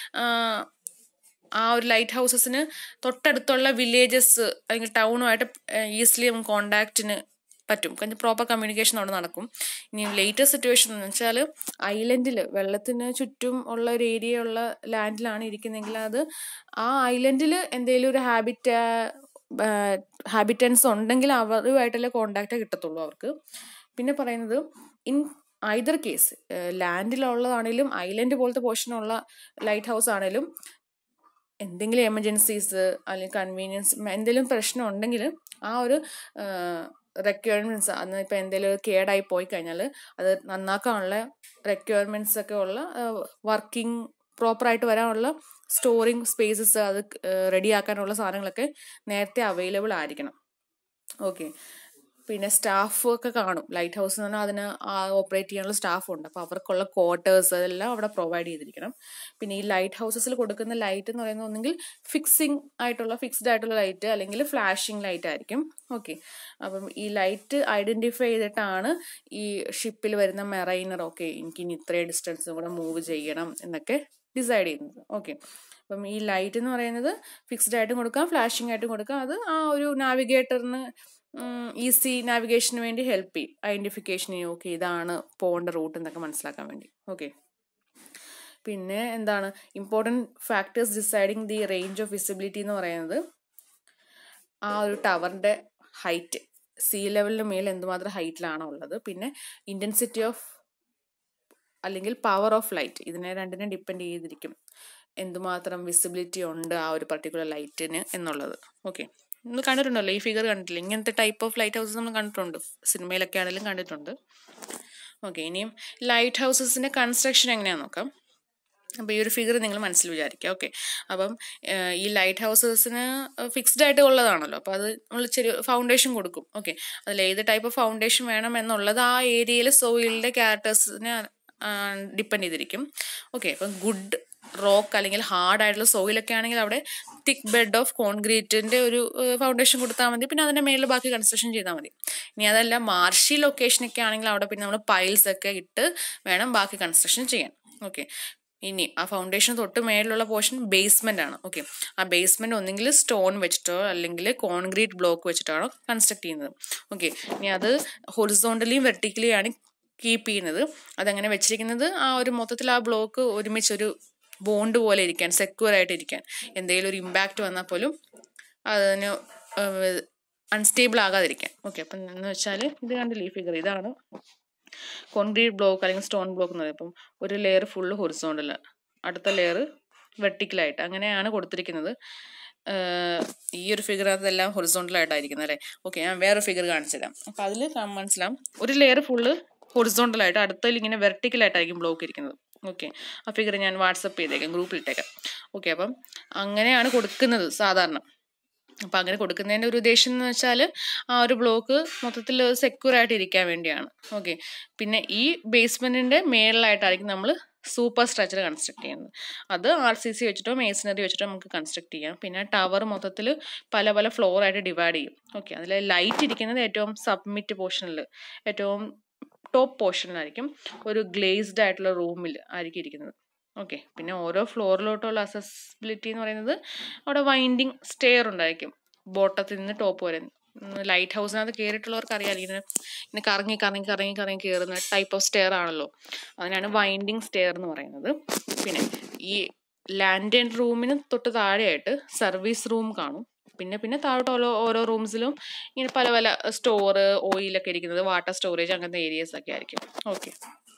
ആ ഒരു ലൈറ്റ് ഹൗസസിന് തൊട്ടടുത്തുള്ള വില്ലേജസ് അല്ലെങ്കിൽ ടൗണുമായിട്ട് ഈസിലി നമുക്ക് കോണ്ടാക്റ്റിന് പറ്റും കാരണം പ്രോപ്പർ കമ്മ്യൂണിക്കേഷൻ അവിടെ നടക്കും ഇനി ലേറ്റസ്റ്റ് സിറ്റുവേഷൻ എന്ന് വെച്ചാൽ ഐലൻഡിൽ വെള്ളത്തിന് ചുറ്റും ഉള്ള ഒരു ഏരിയ ഉള്ള ലാൻഡിലാണ് ഇരിക്കുന്നതെങ്കിൽ അത് ആ ഐലൻഡിൽ എന്തെങ്കിലും ഒരു ഹാബിറ്റ ഹാബിറ്റൻസ് ഉണ്ടെങ്കിൽ അവരുമായിട്ടുള്ള കോണ്ടാക്റ്റേ കിട്ടത്തുള്ളൂ അവർക്ക് പിന്നെ പറയുന്നത് ഇൻ ഐദർ കേസ് ലാൻഡിലുള്ളതാണേലും ഐലൻഡ് പോലത്തെ പോർഷനുള്ള ലൈറ്റ് ഹൗസ് ആണേലും എന്തെങ്കിലും എമർജൻസീസ് അല്ലെങ്കിൽ കൺവീനിയൻസ് എന്തെങ്കിലും പ്രശ്നം ഉണ്ടെങ്കിൽ ആ ഒരു റിക്വയർമെൻറ്റ്സ് അന്ന് ഇപ്പോൾ എന്തെങ്കിലും കേടായി പോയി കഴിഞ്ഞാൽ അത് നന്നാക്കാനുള്ള റിക്വയർമെൻറ്റ്സ് ഒക്കെ ഉള്ള വർക്കിംഗ് പ്രോപ്പറായിട്ട് വരാനുള്ള സ്റ്റോറിങ് സ്പേസസ് അത് റെഡിയാക്കാനുള്ള സാധനങ്ങളൊക്കെ നേരത്തെ അവൈലബിൾ ആയിരിക്കണം ഓക്കെ പിന്നെ സ്റ്റാഫ് ഒക്കെ കാണും ലൈറ്റ് ഹൗസ് എന്ന് പറഞ്ഞാൽ അതിന് ഓപ്പറേറ്റ് ചെയ്യാനുള്ള സ്റ്റാഫ് ഉണ്ട് അപ്പോൾ അവർക്കുള്ള ക്വാർട്ടേഴ്സ് അതെല്ലാം അവിടെ പ്രൊവൈഡ് ചെയ്തിരിക്കണം പിന്നെ ഈ ലൈറ്റ് ഹൗസസിൽ കൊടുക്കുന്ന ലൈറ്റ് എന്ന് പറയുന്നത് ഒന്നെങ്കിൽ ഫിക്സിങ് ആയിട്ടുള്ള ഫിക്സ്ഡ് ആയിട്ടുള്ള ലൈറ്റ് അല്ലെങ്കിൽ ഫ്ലാഷിംഗ് ലൈറ്റ് ആയിരിക്കും ഓക്കെ അപ്പം ഈ ലൈറ്റ് ഐഡന്റിഫൈ ചെയ്തിട്ടാണ് ഈ ഷിപ്പിൽ വരുന്ന മെറൈനർ ഓക്കെ എനിക്ക് ഇനി ഇത്രയും ഡിസ്റ്റൻസ് കൂടെ മൂവ് ചെയ്യണം എന്നൊക്കെ ഡിസൈഡ് ചെയ്യുന്നത് ഓക്കെ അപ്പം ഈ ലൈറ്റ് എന്ന് പറയുന്നത് ഫിക്സ്ഡ് ആയിട്ടും കൊടുക്കാം ഫ്ലാഷിംഗ് ആയിട്ടും കൊടുക്കാം അത് ആ ഒരു നാവിഗേറ്ററിന് ഈസി നാവിഗേഷന് വേണ്ടി ഹെൽപ്പ് ചെയ്യും ഐഡൻറ്റിഫിക്കേഷന് ഓക്കെ ഇതാണ് പോകേണ്ട റൂട്ട് എന്നൊക്കെ മനസ്സിലാക്കാൻ വേണ്ടി ഓക്കെ പിന്നെ എന്താണ് important factors deciding the range of visibility എന്ന് പറയുന്നത് ആ ഒരു ടവറിൻ്റെ ഹൈറ്റ് സീ ലെവലിന് മേൽ എന്തുമാത്രം ഹൈറ്റിലാണോ ഉള്ളത് പിന്നെ ഇൻറ്റൻസിറ്റി ഓഫ് അല്ലെങ്കിൽ പവർ ഓഫ് ലൈറ്റ് ഇതിനെ രണ്ടിനെ ഡിപ്പെൻഡ് ചെയ്തിരിക്കും എന്തുമാത്രം വിസിബിലിറ്റി ഉണ്ട് ആ ഒരു പർട്ടിക്കുലർ ലൈറ്റിന് എന്നുള്ളത് ഓക്കെ നമ്മൾ കണ്ടിട്ടുണ്ടല്ലോ ഈ ഫിഗർ കണ്ടിട്ടില്ല ഇങ്ങനത്തെ ടൈപ്പ് ഓഫ് ലൈറ്റ് ഹൗസസ് നമ്മൾ കണ്ടിട്ടുണ്ട് സിനിമയിലൊക്കെ ആണെങ്കിലും കണ്ടിട്ടുണ്ട് ഓക്കെ ഇനിയും ലൈറ്റ് ഹൗസസിൻ്റെ കൺസ്ട്രക്ഷൻ എങ്ങനെയാണെന്ന് നോക്കാം അപ്പോൾ ഈ ഒരു ഫിഗർ നിങ്ങൾ മനസ്സിൽ വിചാരിക്കുക ഓക്കെ അപ്പം ഈ ലൈറ്റ് ഹൗസസിന് ഫിക്സ്ഡ് ആയിട്ട് ഉള്ളതാണല്ലോ അപ്പോൾ അത് നമ്മൾ ചെറിയ ഫൗണ്ടേഷൻ കൊടുക്കും ഓക്കെ അതിൽ ഏത് ടൈപ്പ് ഓഫ് ഫൗണ്ടേഷൻ വേണം എന്നുള്ളത് ആ ഏരിയയിൽ സോയിലിൻ്റെ ക്യാരക്ടേഴ്സിനെ ഡിപ്പെൻഡ് ചെയ്തിരിക്കും ഓക്കെ അപ്പം ഗുഡ് റോക്ക് അല്ലെങ്കിൽ ഹാർഡ് ആയിട്ടുള്ള സോയിലൊക്കെ ആണെങ്കിൽ അവിടെ തിക്ക് ബെഡ് ഓഫ് കോൺക്രീറ്റിന്റെ ഒരു ഫൗണ്ടേഷൻ കൊടുത്താൽ മതി പിന്നെ അതിന്റെ മേളിൽ ബാക്കി കൺസ്ട്രക്ഷൻ ചെയ്താൽ മതി ഇനി അതല്ല മാർഷി ലൊക്കേഷനൊക്കെ ആണെങ്കിൽ അവിടെ പിന്നെ നമ്മൾ പൈൽസ് ഒക്കെ ഇട്ട് വേണം ബാക്കി കൺസ്ട്രക്ഷൻ ചെയ്യാൻ ഓക്കെ ഇനി ആ ഫൗണ്ടേഷൻ തൊട്ട് മേളിലുള്ള പോർഷൻ ബേസ്മെന്റ് ആണ് ഓക്കെ ആ ബേസ്മെന്റ് ഒന്നെങ്കിൽ സ്റ്റോൺ വെച്ചിട്ടോ അല്ലെങ്കിൽ കോൺക്രീറ്റ് ബ്ലോക്ക് വെച്ചിട്ടാണോ കൺസ്ട്രക്ട് ചെയ്യുന്നത് ഓക്കെ ഇനി അത് ഹൊറിസോണ്ടലിയും വെർട്ടിക്കലിയും ആണ് കീപ്പ് ചെയ്യുന്നത് അതങ്ങനെ വെച്ചിരിക്കുന്നത് ആ ഒരു മൊത്തത്തിൽ ആ ബ്ലോക്ക് ഒരുമിച്ചൊരു ബോണ്ട് പോലെ ഇരിക്കാൻ സെക്യൂർ ആയിട്ട് ഇരിക്കാൻ എന്തെങ്കിലും ഒരു ഇമ്പാക്റ്റ് വന്നാൽ പോലും അതിന് അൺസ്റ്റേബിൾ ആകാതിരിക്കാൻ ഓക്കെ അപ്പം എന്ന് വെച്ചാൽ ഇത് കണ്ടില്ലേ ഈ ഫിഗർ ഇതാണ് കോൺക്രീറ്റ് ബ്ലോക്ക് അല്ലെങ്കിൽ സ്റ്റോൺ ബ്ലോക്ക് എന്ന് പറയുമ്പോൾ ഒരു ലെയർ ഫുള്ള് ഹൊറിസോണ്ടൽ അടുത്ത ലെയർ വെർട്ടിക്കലായിട്ട് അങ്ങനെയാണ് കൊടുത്തിരിക്കുന്നത് ഈ ഒരു ഫിഗറിനകത്ത് എല്ലാം ഹൊറിസോണ്ടലായിട്ടായിരിക്കുന്നത് അല്ലേ ഓക്കെ ഞാൻ വേറെ ഫിഗർ കാണിച്ചു തരാം അപ്പം അതിൽ മനസ്സിലാവും ഒരു ലെയർ ഫുള്ള് ഹൊറിസോണ്ടലായിട്ട് അടുത്തതിൽ ഇങ്ങനെ വെർട്ടിക്കലായിട്ടായിരിക്കും ബ്ലോക്ക് ഇരിക്കുന്നത് ഓക്കെ ആ ഫിഗർ ഞാൻ വാട്സപ്പ് ചെയ്തേക്കാം ഗ്രൂപ്പിൽ ഇട്ടേക്കാം ഓക്കെ അപ്പം അങ്ങനെയാണ് കൊടുക്കുന്നത് സാധാരണ അപ്പം അങ്ങനെ കൊടുക്കുന്നതിൻ്റെ ഒരു ഉദ്ദേശം എന്ന് വെച്ചാൽ ആ ഒരു ബ്ലോക്ക് മൊത്തത്തിൽ സെക്യൂർ ആയിട്ട് ഇരിക്കാൻ വേണ്ടിയാണ് ഓക്കെ പിന്നെ ഈ ബേസ്മെൻറ്റിൻ്റെ മേളിലായിട്ടായിരിക്കും നമ്മൾ സൂപ്പർ സ്ട്രക്ചർ കൺസ്ട്രക്ട് ചെയ്യുന്നത് അത് ആർ സി സി വെച്ചിട്ടോ മേസണറി വെച്ചിട്ടോ നമുക്ക് കൺസ്ട്രക്ട് ചെയ്യാം പിന്നെ ടവർ മൊത്തത്തിൽ പല പല ഫ്ലോർ ആയിട്ട് ഡിവൈഡ് ചെയ്യും ഓക്കെ അതിൽ ലൈറ്റ് ഇരിക്കുന്നത് ഏറ്റവും സബ്മിറ്റ് പോർഷനിൽ ഏറ്റവും ടോപ്പ് പോർഷനിലായിരിക്കും ഒരു ഗ്ലേസ്ഡ് ആയിട്ടുള്ള റൂമിൽ ആയിരിക്കും ഇരിക്കുന്നത് ഓക്കെ പിന്നെ ഓരോ ഫ്ലോറിലോട്ടുള്ള അസസിബിലിറ്റി എന്ന് പറയുന്നത് അവിടെ വൈൻഡിങ് സ്റ്റെയർ ഉണ്ടായിരിക്കും ബോട്ടത്തിൽ നിന്ന് ടോപ്പ് വരെ ലൈറ്റ് ഹൗസിനകത്ത് കയറിയിട്ടുള്ളവർക്ക് അറിയാം ഇങ്ങനെ ഇങ്ങനെ കറങ്ങി കറങ്ങി കറങ്ങി കറങ്ങി കയറുന്ന ടൈപ്പ് ഓഫ് സ്റ്റെയർ ആണല്ലോ അതിനാണ് വൈൻഡിങ് സ്റ്റെയർ എന്ന് പറയുന്നത് പിന്നെ ഈ ലാൻഡ് ആൻഡ് റൂമിന് തൊട്ട് താഴെയായിട്ട് സർവീസ് റൂം കാണും പിന്നെ പിന്നെ താഴോട്ട് ഓരോ ഓരോ റൂംസിലും ഇങ്ങനെ പല പല സ്റ്റോർ ഓയിലൊക്കെ ഇരിക്കുന്നത് വാട്ടർ സ്റ്റോറേജ് അങ്ങനത്തെ ഏരിയസ് ഒക്കെ ആയിരിക്കും ഓക്കെ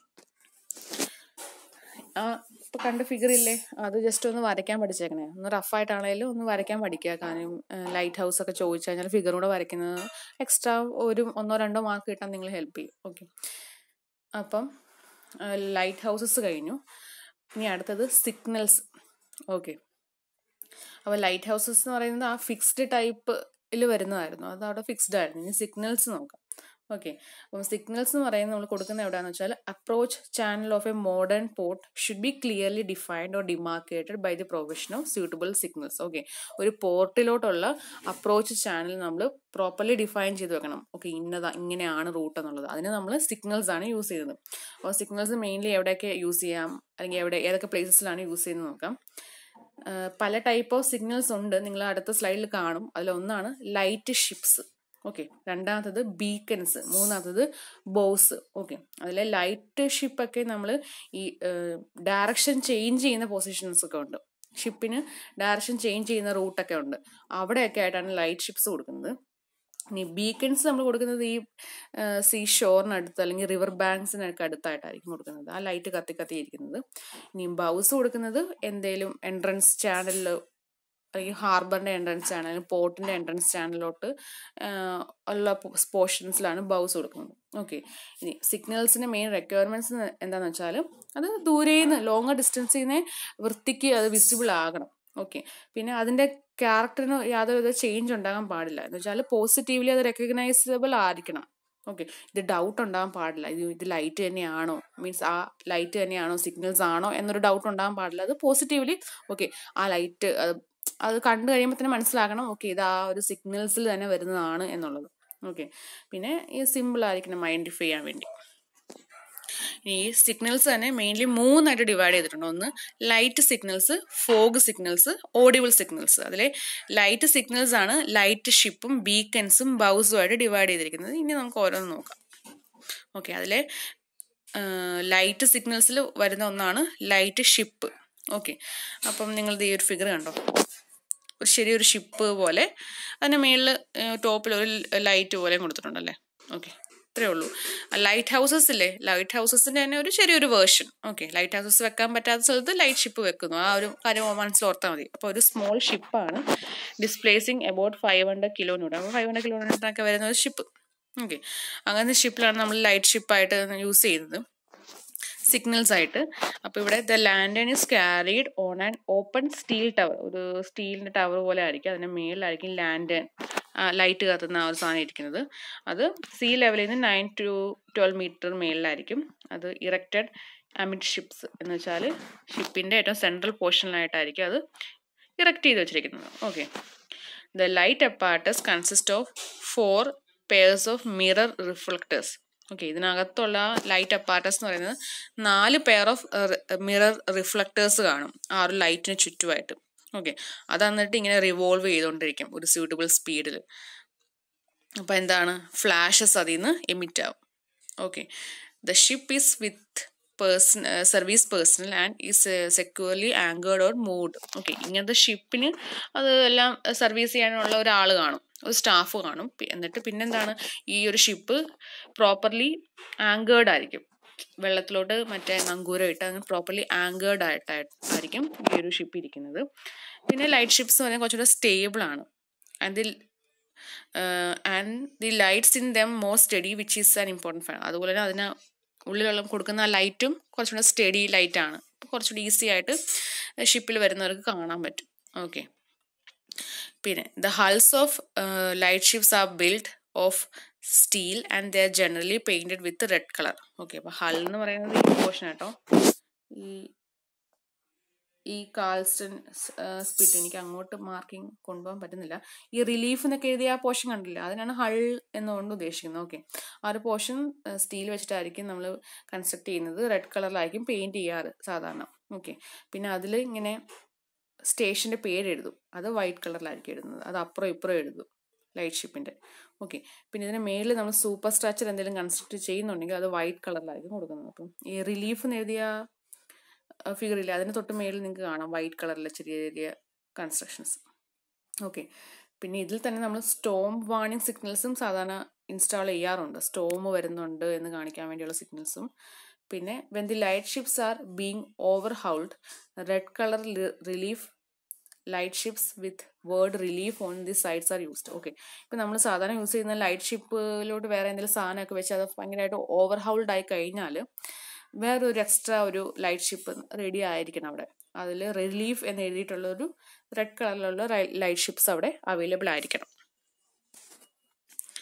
ആ ഇപ്പൊ കണ്ട ഫിഗർ ഇല്ലേ അത് ജസ്റ്റ് ഒന്ന് വരയ്ക്കാൻ പഠിച്ചേക്കണേ ഒന്ന് റഫായിട്ടാണേലും ഒന്ന് വരയ്ക്കാൻ പഠിക്കുക കാരണം ലൈറ്റ് ഹൗസ് ഒക്കെ ചോദിച്ചു കഴിഞ്ഞാൽ ഫിഗർ കൂടെ വരയ്ക്കുന്നത് എക്സ്ട്രാ ഒരു ഒന്നോ രണ്ടോ മാർക്ക് കിട്ടാൻ നിങ്ങൾ ഹെൽപ്പ് ചെയ്യും ഓക്കെ അപ്പം ലൈറ്റ് ഹൗസസ് കഴിഞ്ഞു ഇനി അടുത്തത് സിഗ്നൽസ് ഓക്കെ അപ്പോൾ ലൈറ്റ് ഹൗസസ് എന്ന് പറയുന്നത് ആ ഫിക്സ്ഡ് ടൈപ്പിൽ വരുന്നതായിരുന്നു അത് അവിടെ ഫിക്സ്ഡ് ആയിരുന്നു ഇനി സിഗ്നൽസ് നോക്കാം ഓക്കെ അപ്പം സിഗ്നൽസ് എന്ന് പറയുന്നത് നമ്മൾ കൊടുക്കുന്ന എവിടെയാണെന്ന് വെച്ചാൽ approach channel of a modern port should be clearly defined or demarcated by the provision of suitable signals okay ഒരു പോർട്ടിലോട്ടുള്ള അപ്രോച്ച് ചാനൽ നമ്മൾ പ്രോപ്പർലി ഡിഫൈൻ ചെയ്ത് വെക്കണം ഓക്കെ ഇന്നതാ ഇങ്ങനെയാണ് റൂട്ട് എന്നുള്ളത് അതിന് നമ്മൾ സിഗ്നൽസ് ആണ് യൂസ് ചെയ്യുന്നത് അപ്പോൾ സിഗ്നൽസ് മെയിൻലി എവിടെയൊക്കെ യൂസ് ചെയ്യാം അല്ലെങ്കിൽ എവിടെ ഏതൊക്കെ പ്ലേസസിലാണ് യൂസ് ചെയ്യുന്നത് നോക്കാം പല ടൈപ്പ് ഓഫ് സിഗ്നൽസ് ഉണ്ട് നിങ്ങൾ അടുത്ത സ്ലൈഡിൽ കാണും അതിലൊന്നാണ് ലൈറ്റ് ഷിപ്സ് ഓക്കെ രണ്ടാമത്തത് ബീക്കൻസ് മൂന്നാമത്തത് ബോസ് ഓക്കെ അതിലെ ലൈറ്റ് ഷിപ്പൊക്കെ നമ്മൾ ഈ ഡയറക്ഷൻ ചേഞ്ച് ചെയ്യുന്ന പൊസിഷൻസ് ഒക്കെ ഉണ്ട് ഷിപ്പിന് ഡയറക്ഷൻ ചേഞ്ച് ചെയ്യുന്ന റൂട്ടൊക്കെ ഉണ്ട് അവിടെയൊക്കെ ആയിട്ടാണ് ലൈറ്റ് ഷിപ്സ് കൊടുക്കുന്നത് ഇനി ബീക്കൺസ് നമ്മൾ കൊടുക്കുന്നത് ഈ സീ ഷോറിനടുത്ത് അല്ലെങ്കിൽ റിവർ ബാങ്ക്സിനൊക്കെ അടുത്തായിട്ടായിരിക്കും കൊടുക്കുന്നത് ആ ലൈറ്റ് കത്തി കത്തിയിരിക്കുന്നത് ഇനി ബൗസ് കൊടുക്കുന്നത് എന്തേലും എൻട്രൻസ് ചാനലിൽ അല്ലെങ്കിൽ ഹാർബറിൻ്റെ എൻട്രൻസ് ചാനൽ പോർട്ടിൻ്റെ എൻട്രൻസ് ചാനലിലോട്ട് ഉള്ള പോർഷൻസിലാണ് ബൗസ് കൊടുക്കുന്നത് ഓക്കെ ഇനി സിഗ്നൽസിൻ്റെ മെയിൻ റിക്വയർമെൻറ്റ്സ് എന്താണെന്ന് വെച്ചാൽ അത് ദൂരേന്ന് ലോങ്ങർ ഡിസ്റ്റൻസിൽ നിന്ന് വൃത്തിക്ക് അത് വിസിബിൾ ആകണം ഓക്കെ പിന്നെ അതിൻ്റെ ക്യാരക്ടറിന് യാതൊരു ചേഞ്ച് ഉണ്ടാകാൻ പാടില്ല എന്ന് വെച്ചാൽ പോസിറ്റീവ്ലി അത് റെക്കഗ്നൈസബിൾ ആയിരിക്കണം ഓക്കെ ഇത് ഡൗട്ട് ഉണ്ടാകാൻ പാടില്ല ഇത് ഇത് ലൈറ്റ് തന്നെയാണോ മീൻസ് ആ ലൈറ്റ് തന്നെയാണോ സിഗ്നൽസ് ആണോ എന്നൊരു ഡൗട്ട് ഉണ്ടാകാൻ പാടില്ല അത് പോസിറ്റീവ്ലി ഓക്കെ ആ ലൈറ്റ് അത് അത് കണ്ടു കഴിയുമ്പോൾ തന്നെ മനസ്സിലാക്കണം ഓക്കെ ഇത് ആ ഒരു സിഗ്നൽസിൽ തന്നെ വരുന്നതാണ് എന്നുള്ളത് ഓക്കെ പിന്നെ ഈ സിമ്പിൾ ആയിരിക്കണം ഐഡൻറ്റിഫൈ ചെയ്യാൻ വേണ്ടി ഈ സിഗ്നൽസ് തന്നെ മെയിൻലി മൂന്നായിട്ട് ഡിവൈഡ് ചെയ്തിട്ടുണ്ട് ഒന്ന് light signals fog signals audible signals അതിലെ ലൈറ്റ് സിഗ്നൽസ് ആണ് ലൈറ്റ് ഷിപ്പും ബീക്കൻസും ബൗസും ആയിട്ട് ഡിവൈഡ് ചെയ്തിരിക്കുന്നത് ഇനി നമുക്ക് ഓരോന്ന് നോക്കാം ഓക്കെ അതിലെ ലൈറ്റ് സിഗ്നൽസിൽ വരുന്ന ഒന്നാണ് ലൈറ്റ് ഷിപ്പ് ഓക്കെ അപ്പം നിങ്ങളുടെ ഈ ഒരു ഫിഗർ കണ്ടോ ഒരു ചെറിയൊരു ഷിപ്പ് പോലെ അതിന് മേളിൽ ടോപ്പിൽ ഒരു ലൈറ്റ് പോലെ കൊടുത്തിട്ടുണ്ടല്ലേ ഓക്കെ ഇത്രയേ ഉള്ളൂ ലൈറ്റ് ഹൗസസ് ഇല്ലേ ലൈറ്റ് ഹൗസസിൻ്റെ തന്നെ ഒരു ചെറിയൊരു വേർഷൻ ഓക്കെ ലൈറ്റ് ഹൗസസ് വെക്കാൻ പറ്റാത്ത സ്ഥലത്ത് ലൈറ്റ് ഷിപ്പ് വെക്കുന്നു ആ ഒരു കാര്യം മനസ്സിലോർത്താൽ മതി അപ്പോൾ ഒരു സ്മോൾ ഷിപ്പാണ് displacing about five hundred kilometre അപ്പോൾ ഫൈവ് ഹൺഡ്രഡ് കിലോമീറ്ററിനൊക്കെ വരുന്ന ഒരു ഷിപ്പ് ഓക്കെ അങ്ങനത്തെ ഷിപ്പിലാണ് നമ്മൾ ലൈറ്റ് ഷിപ്പായിട്ട് യൂസ് ചെയ്യുന്നത് സിഗ്നൽസ് ആയിട്ട് അപ്പോൾ ഇവിടെ the lantern is carried on an open steel tower ഒരു സ്റ്റീലിൻ്റെ ടവർ പോലെ ആയിരിക്കും അതിൻ്റെ മേളിലായിരിക്കും ലാൻഡൺ ലൈറ്റ് കത്തുന്ന ആ ഒരു സാധനം ഇരിക്കുന്നത് അത് സീ ലെവലിൽ നിന്ന് നയൻ ടു ട്വൽവ് മീറ്റർ മേളിലായിരിക്കും അത് ഇറക്റ്റഡ് അമിഡ് ഷിപ്സ് എന്ന് വെച്ചാൽ ഷിപ്പിൻ്റെ ഏറ്റവും സെൻട്രൽ പോർഷനിലായിട്ടായിരിക്കും അത് ഇറക്റ്റ് ചെയ്ത് വെച്ചിരിക്കുന്നത് okay the light apparatus consist of four pairs of mirror reflectors okay ഇതിനകത്തുള്ള ലൈറ്റ് അപ്പാർട്ടസ് എന്ന് പറയുന്നത് നാല് പെയർ ഓഫ് മിറർ റിഫ്ലക്റ്റേഴ്സ് കാണും ആ ഒരു ലൈറ്റിന് ചുറ്റുമായിട്ട് ഓക്കെ അത് എന്നിട്ട് ഇങ്ങനെ റിവോൾവ് ചെയ്തുകൊണ്ടിരിക്കും ഒരു സ്യൂട്ടബിൾ സ്പീഡിൽ അപ്പോൾ എന്താണ് ഫ്ലാഷസ് അതിൽ നിന്ന് എമിറ്റ് ആവും okay the ship is with person service personnel and is securely anchored or moored okay ഇങ്ങനത്തെ ഷിപ്പിന് അത് എല്ലാം സർവീസ് ചെയ്യാനുള്ള ഒരാൾ കാണും ഒരു സ്റ്റാഫ് കാണും എന്നിട്ട് പിന്നെന്താണ് ഈ ഒരു ഷിപ്പ് പ്രോപ്പർലി ആങ്കേർഡ് ആയിരിക്കും വെള്ളത്തിലോട്ട് മറ്റേ നങ്കൂരം ഇട്ട് അങ്ങനെ പ്രോപ്പർലി ആങ്കേർഡ് ആയിട്ടായിരിക്കും ഈ ഒരു ഷിപ്പ് ഇരിക്കുന്നത് പിന്നെ ലൈറ്റ് ഷിപ്സ് എന്ന് പറഞ്ഞാൽ കുറച്ചുകൂടെ സ്റ്റേബിൾ ആണ് and the and the lights in them more steady which is an important fan അതുപോലെ തന്നെ അതിന് ഉള്ളിലുള്ള കൊടുക്കുന്ന ലൈറ്റും കുറച്ചുകൂടെ സ്റ്റഡി ലൈറ്റാണ് കുറച്ചുകൂടി ഈസി ആയിട്ട് ഷിപ്പിൽ വരുന്നവർക്ക് കാണാൻ പറ്റും ഓക്കെ പിന്നെ the hulls of light ships are build of steel and they are generally painted with red colour okay അപ്പോൾ ഹൾ എന്ന് പറയുന്നത് ഈ പോർഷൻ കേട്ടോ ഈ ഈ കാൾസ്റ്റൺ സ്പിറ്റ് എനിക്ക് അങ്ങോട്ട് മാർക്കിംഗ് കൊണ്ടുപോകാൻ പറ്റുന്നില്ല ഈ റിലീഫ് എന്നൊക്കെ എഴുതിയ ആ പോർഷൻ കണ്ടില്ല അതിനാണ് ഹൾ എന്നുകൊണ്ട് ഉദ്ദേശിക്കുന്നത് ഓക്കെ ആ ഒരു പോർഷൻ സ്റ്റീൽ വെച്ചിട്ടായിരിക്കും നമ്മൾ കൺസ്ട്രക്ട് ചെയ്യുന്നത് റെഡ് കളറിലായിരിക്കും പെയിൻറ് ചെയ്യാറ് സാധാരണ ഓക്കെ പിന്നെ അതിൽ ഇങ്ങനെ സ്റ്റേഷൻ്റെ പേര് എഴുതും അത് വൈറ്റ് കളറിലായിരിക്കും എഴുതുന്നത് അത് അപ്പുറം ഇപ്പുറം എഴുതും ലൈറ്റ് ഷിപ്പിൻ്റെ ഓക്കെ പിന്നെ ഇതിന് മേളിൽ നമ്മൾ സൂപ്പർ സ്ട്രക്ചർ എന്തെങ്കിലും കൺസ്ട്രക്ട് ചെയ്യുന്നുണ്ടെങ്കിൽ അത് വൈറ്റ് കളറിലായിരിക്കും കൊടുക്കുന്നത് അപ്പം ഈ റിലീഫ് എന്ന് എഴുതിയ ഫിഗർ ഇല്ല അതിന് തൊട്ട് മേളിൽ നിങ്ങൾക്ക് കാണാം വൈറ്റ് കളറിലെ ചെറിയ ചെറിയ കൺസ്ട്രക്ഷൻസ് ഓക്കെ പിന്നെ ഇതിൽ തന്നെ നമ്മൾ സ്റ്റോം വാർണിംഗ് സിഗ്നൽസും സാധാരണ ഇൻസ്റ്റാൾ ചെയ്യാറുണ്ട് സ്റ്റോം വരുന്നുണ്ട് എന്ന് കാണിക്കാൻ വേണ്ടിയുള്ള സിഗ്നൽസും പിന്നെ when the light ships are being overhauled red colour relief light ships with word relief on the sides are used okay ഇപ്പം നമ്മൾ സാധാരണ യൂസ് ചെയ്യുന്ന ലൈറ്റ് ഷിപ്പിലോട്ട് വേറെ എന്തെങ്കിലും സാധനമൊക്കെ വെച്ച് അത് ഭയങ്കരമായിട്ട് ഓവർ ഹൗൾഡ് ആയി കഴിഞ്ഞാൽ വേറൊരു എക്സ്ട്രാ ഒരു ലൈറ്റ് ഷിപ്പ് റെഡി ആയിരിക്കണം അവിടെ അതിൽ റിലീഫ് എന്ന് എഴുതിയിട്ടുള്ള ഒരു റെഡ് കളറിലുള്ള ലൈറ്റ് ഷിപ്സ് അവിടെ അവൈലബിൾ ആയിരിക്കണം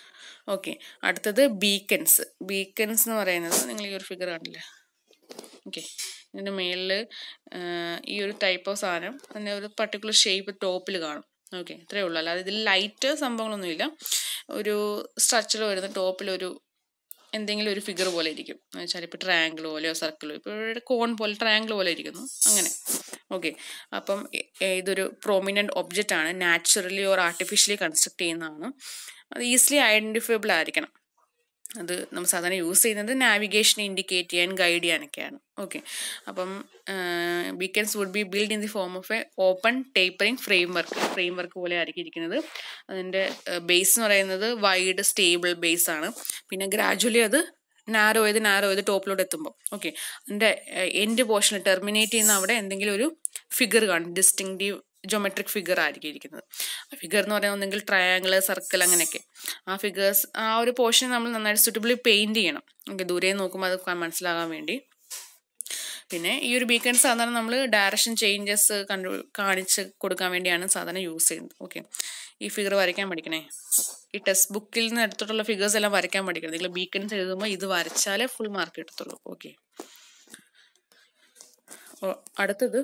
ഓക്കെ അടുത്തത് ബീക്കൻസ് ബീക്കൻസ് എന്ന് പറയുന്നത് നിങ്ങൾ ഈ ഒരു ഫിഗർ കണ്ടില്ലേ ഓക്കെ ഇതിൻ്റെ മേളിൽ ഈ ഒരു ടൈപ്പ് ഓഫ് സാധനം അതിൻ്റെ ഒരു പർട്ടിക്കുലർ ഷേപ്പ് ടോപ്പിൽ കാണും ഓക്കെ ഇത്രയേ ഉള്ളൂ അല്ലാതെ ഇതിൽ ലൈറ്റ് സംഭവങ്ങളൊന്നുമില്ല ഒരു സ്ട്രക്ചർ വരുന്ന ടോപ്പിലൊരു എന്തെങ്കിലും ഒരു ഫിഗർ പോലെ ഇരിക്കും എന്ന് വെച്ചാൽ ഇപ്പോൾ ട്രയാങ്കിൾ പോലെയോ സർക്കിളോ ഇപ്പോൾ ഇവിടെ കോൺ പോലെ ട്രയാങ്കിൾ പോലെ ഇരിക്കുന്നു അങ്ങനെ ഓക്കെ അപ്പം ഇ- ഇതൊരു പ്രോമിനൻ്റ് ഒബ്ജക്റ്റ് ആണ് നാച്ചുറലി ഓർ ആർട്ടിഫിഷ്യലി കൺസ്ട്രക്ട് ചെയ്യുന്നതാണ് അത് ഈസിലി ഐഡൻറ്റിഫയബിൾ ആയിരിക്കണം അത് നമ്മൾ സാധാരണ യൂസ് ചെയ്യുന്നത് നാവിഗേഷൻ ഇൻഡിക്കേറ്റ് ചെയ്യാൻ ഗൈഡ് ചെയ്യാനൊക്കെയാണ് ഓക്കെ അപ്പം beacons would be build in the form of a open tapering framework framework പോലെ ആയിരിക്കും ഇരിക്കുന്നത് അതിൻ്റെ ബേസ് എന്ന് പറയുന്നത് വൈഡ് സ്റ്റേബിൾ ബേസ് ആണ് പിന്നെ ഗ്രാജുവലി അത് നാരോ ചെയ്ത് നാരോ ചെയ്ത് ടോപ്പിലോട്ട് എത്തുമ്പോൾ ഓക്കെ അതിൻ്റെ എൻഡ് പോർഷൻ ടെർമിനേറ്റ് ചെയ്യുന്ന അവിടെ എന്തെങ്കിലും ഒരു ഫിഗർ കാണും ഡിസ്റ്റിങ്റ്റീവ് ജോമെട്രിക് ഫിഗർ ആയിരിക്കും ഇരിക്കുന്നത് ആ ഫിഗർ എന്ന് പറയുന്നത് ഒന്നെങ്കിൽ ട്രയാങ്കിൾ സർക്കിൾ അങ്ങനെയൊക്കെ ആ ഫിഗേഴ്സ് ആ ഒരു പോർഷൻ നമ്മൾ നന്നായിട്ട് സുറ്റബിളി പെയിൻറ് ചെയ്യണം ഓക്കെ ദൂരെ നിന്ന് നോക്കുമ്പോൾ അത് ക- മനസ്സിലാകാൻ വേണ്ടി പിന്നെ ഈ ഒരു ബീക്കൺ സാധാരണ നമ്മൾ ഡയറക്ഷൻ ചേഞ്ചസ് കണ്ടു കാണിച്ച് കൊടുക്കാൻ വേണ്ടിയാണ് സാധാരണ യൂസ് ചെയ്യുന്നത് ഓക്കെ ഈ ഫിഗർ വരയ്ക്കാൻ പഠിക്കണേ ഈ ടെക്സ്റ്റ് ബുക്കിൽ നിന്ന് എടുത്തിട്ടുള്ള ഫിഗേഴ്സ് എല്ലാം വരയ്ക്കാൻ പഠിക്കണം നിങ്ങൾ ബീക്കൺസ് എഴുതുമ്പോൾ ഇത് വരച്ചാലേ ഫുൾ മാർക്ക് കിട്ടത്തുള്ളൂ ഓക്കെ അടുത്തത്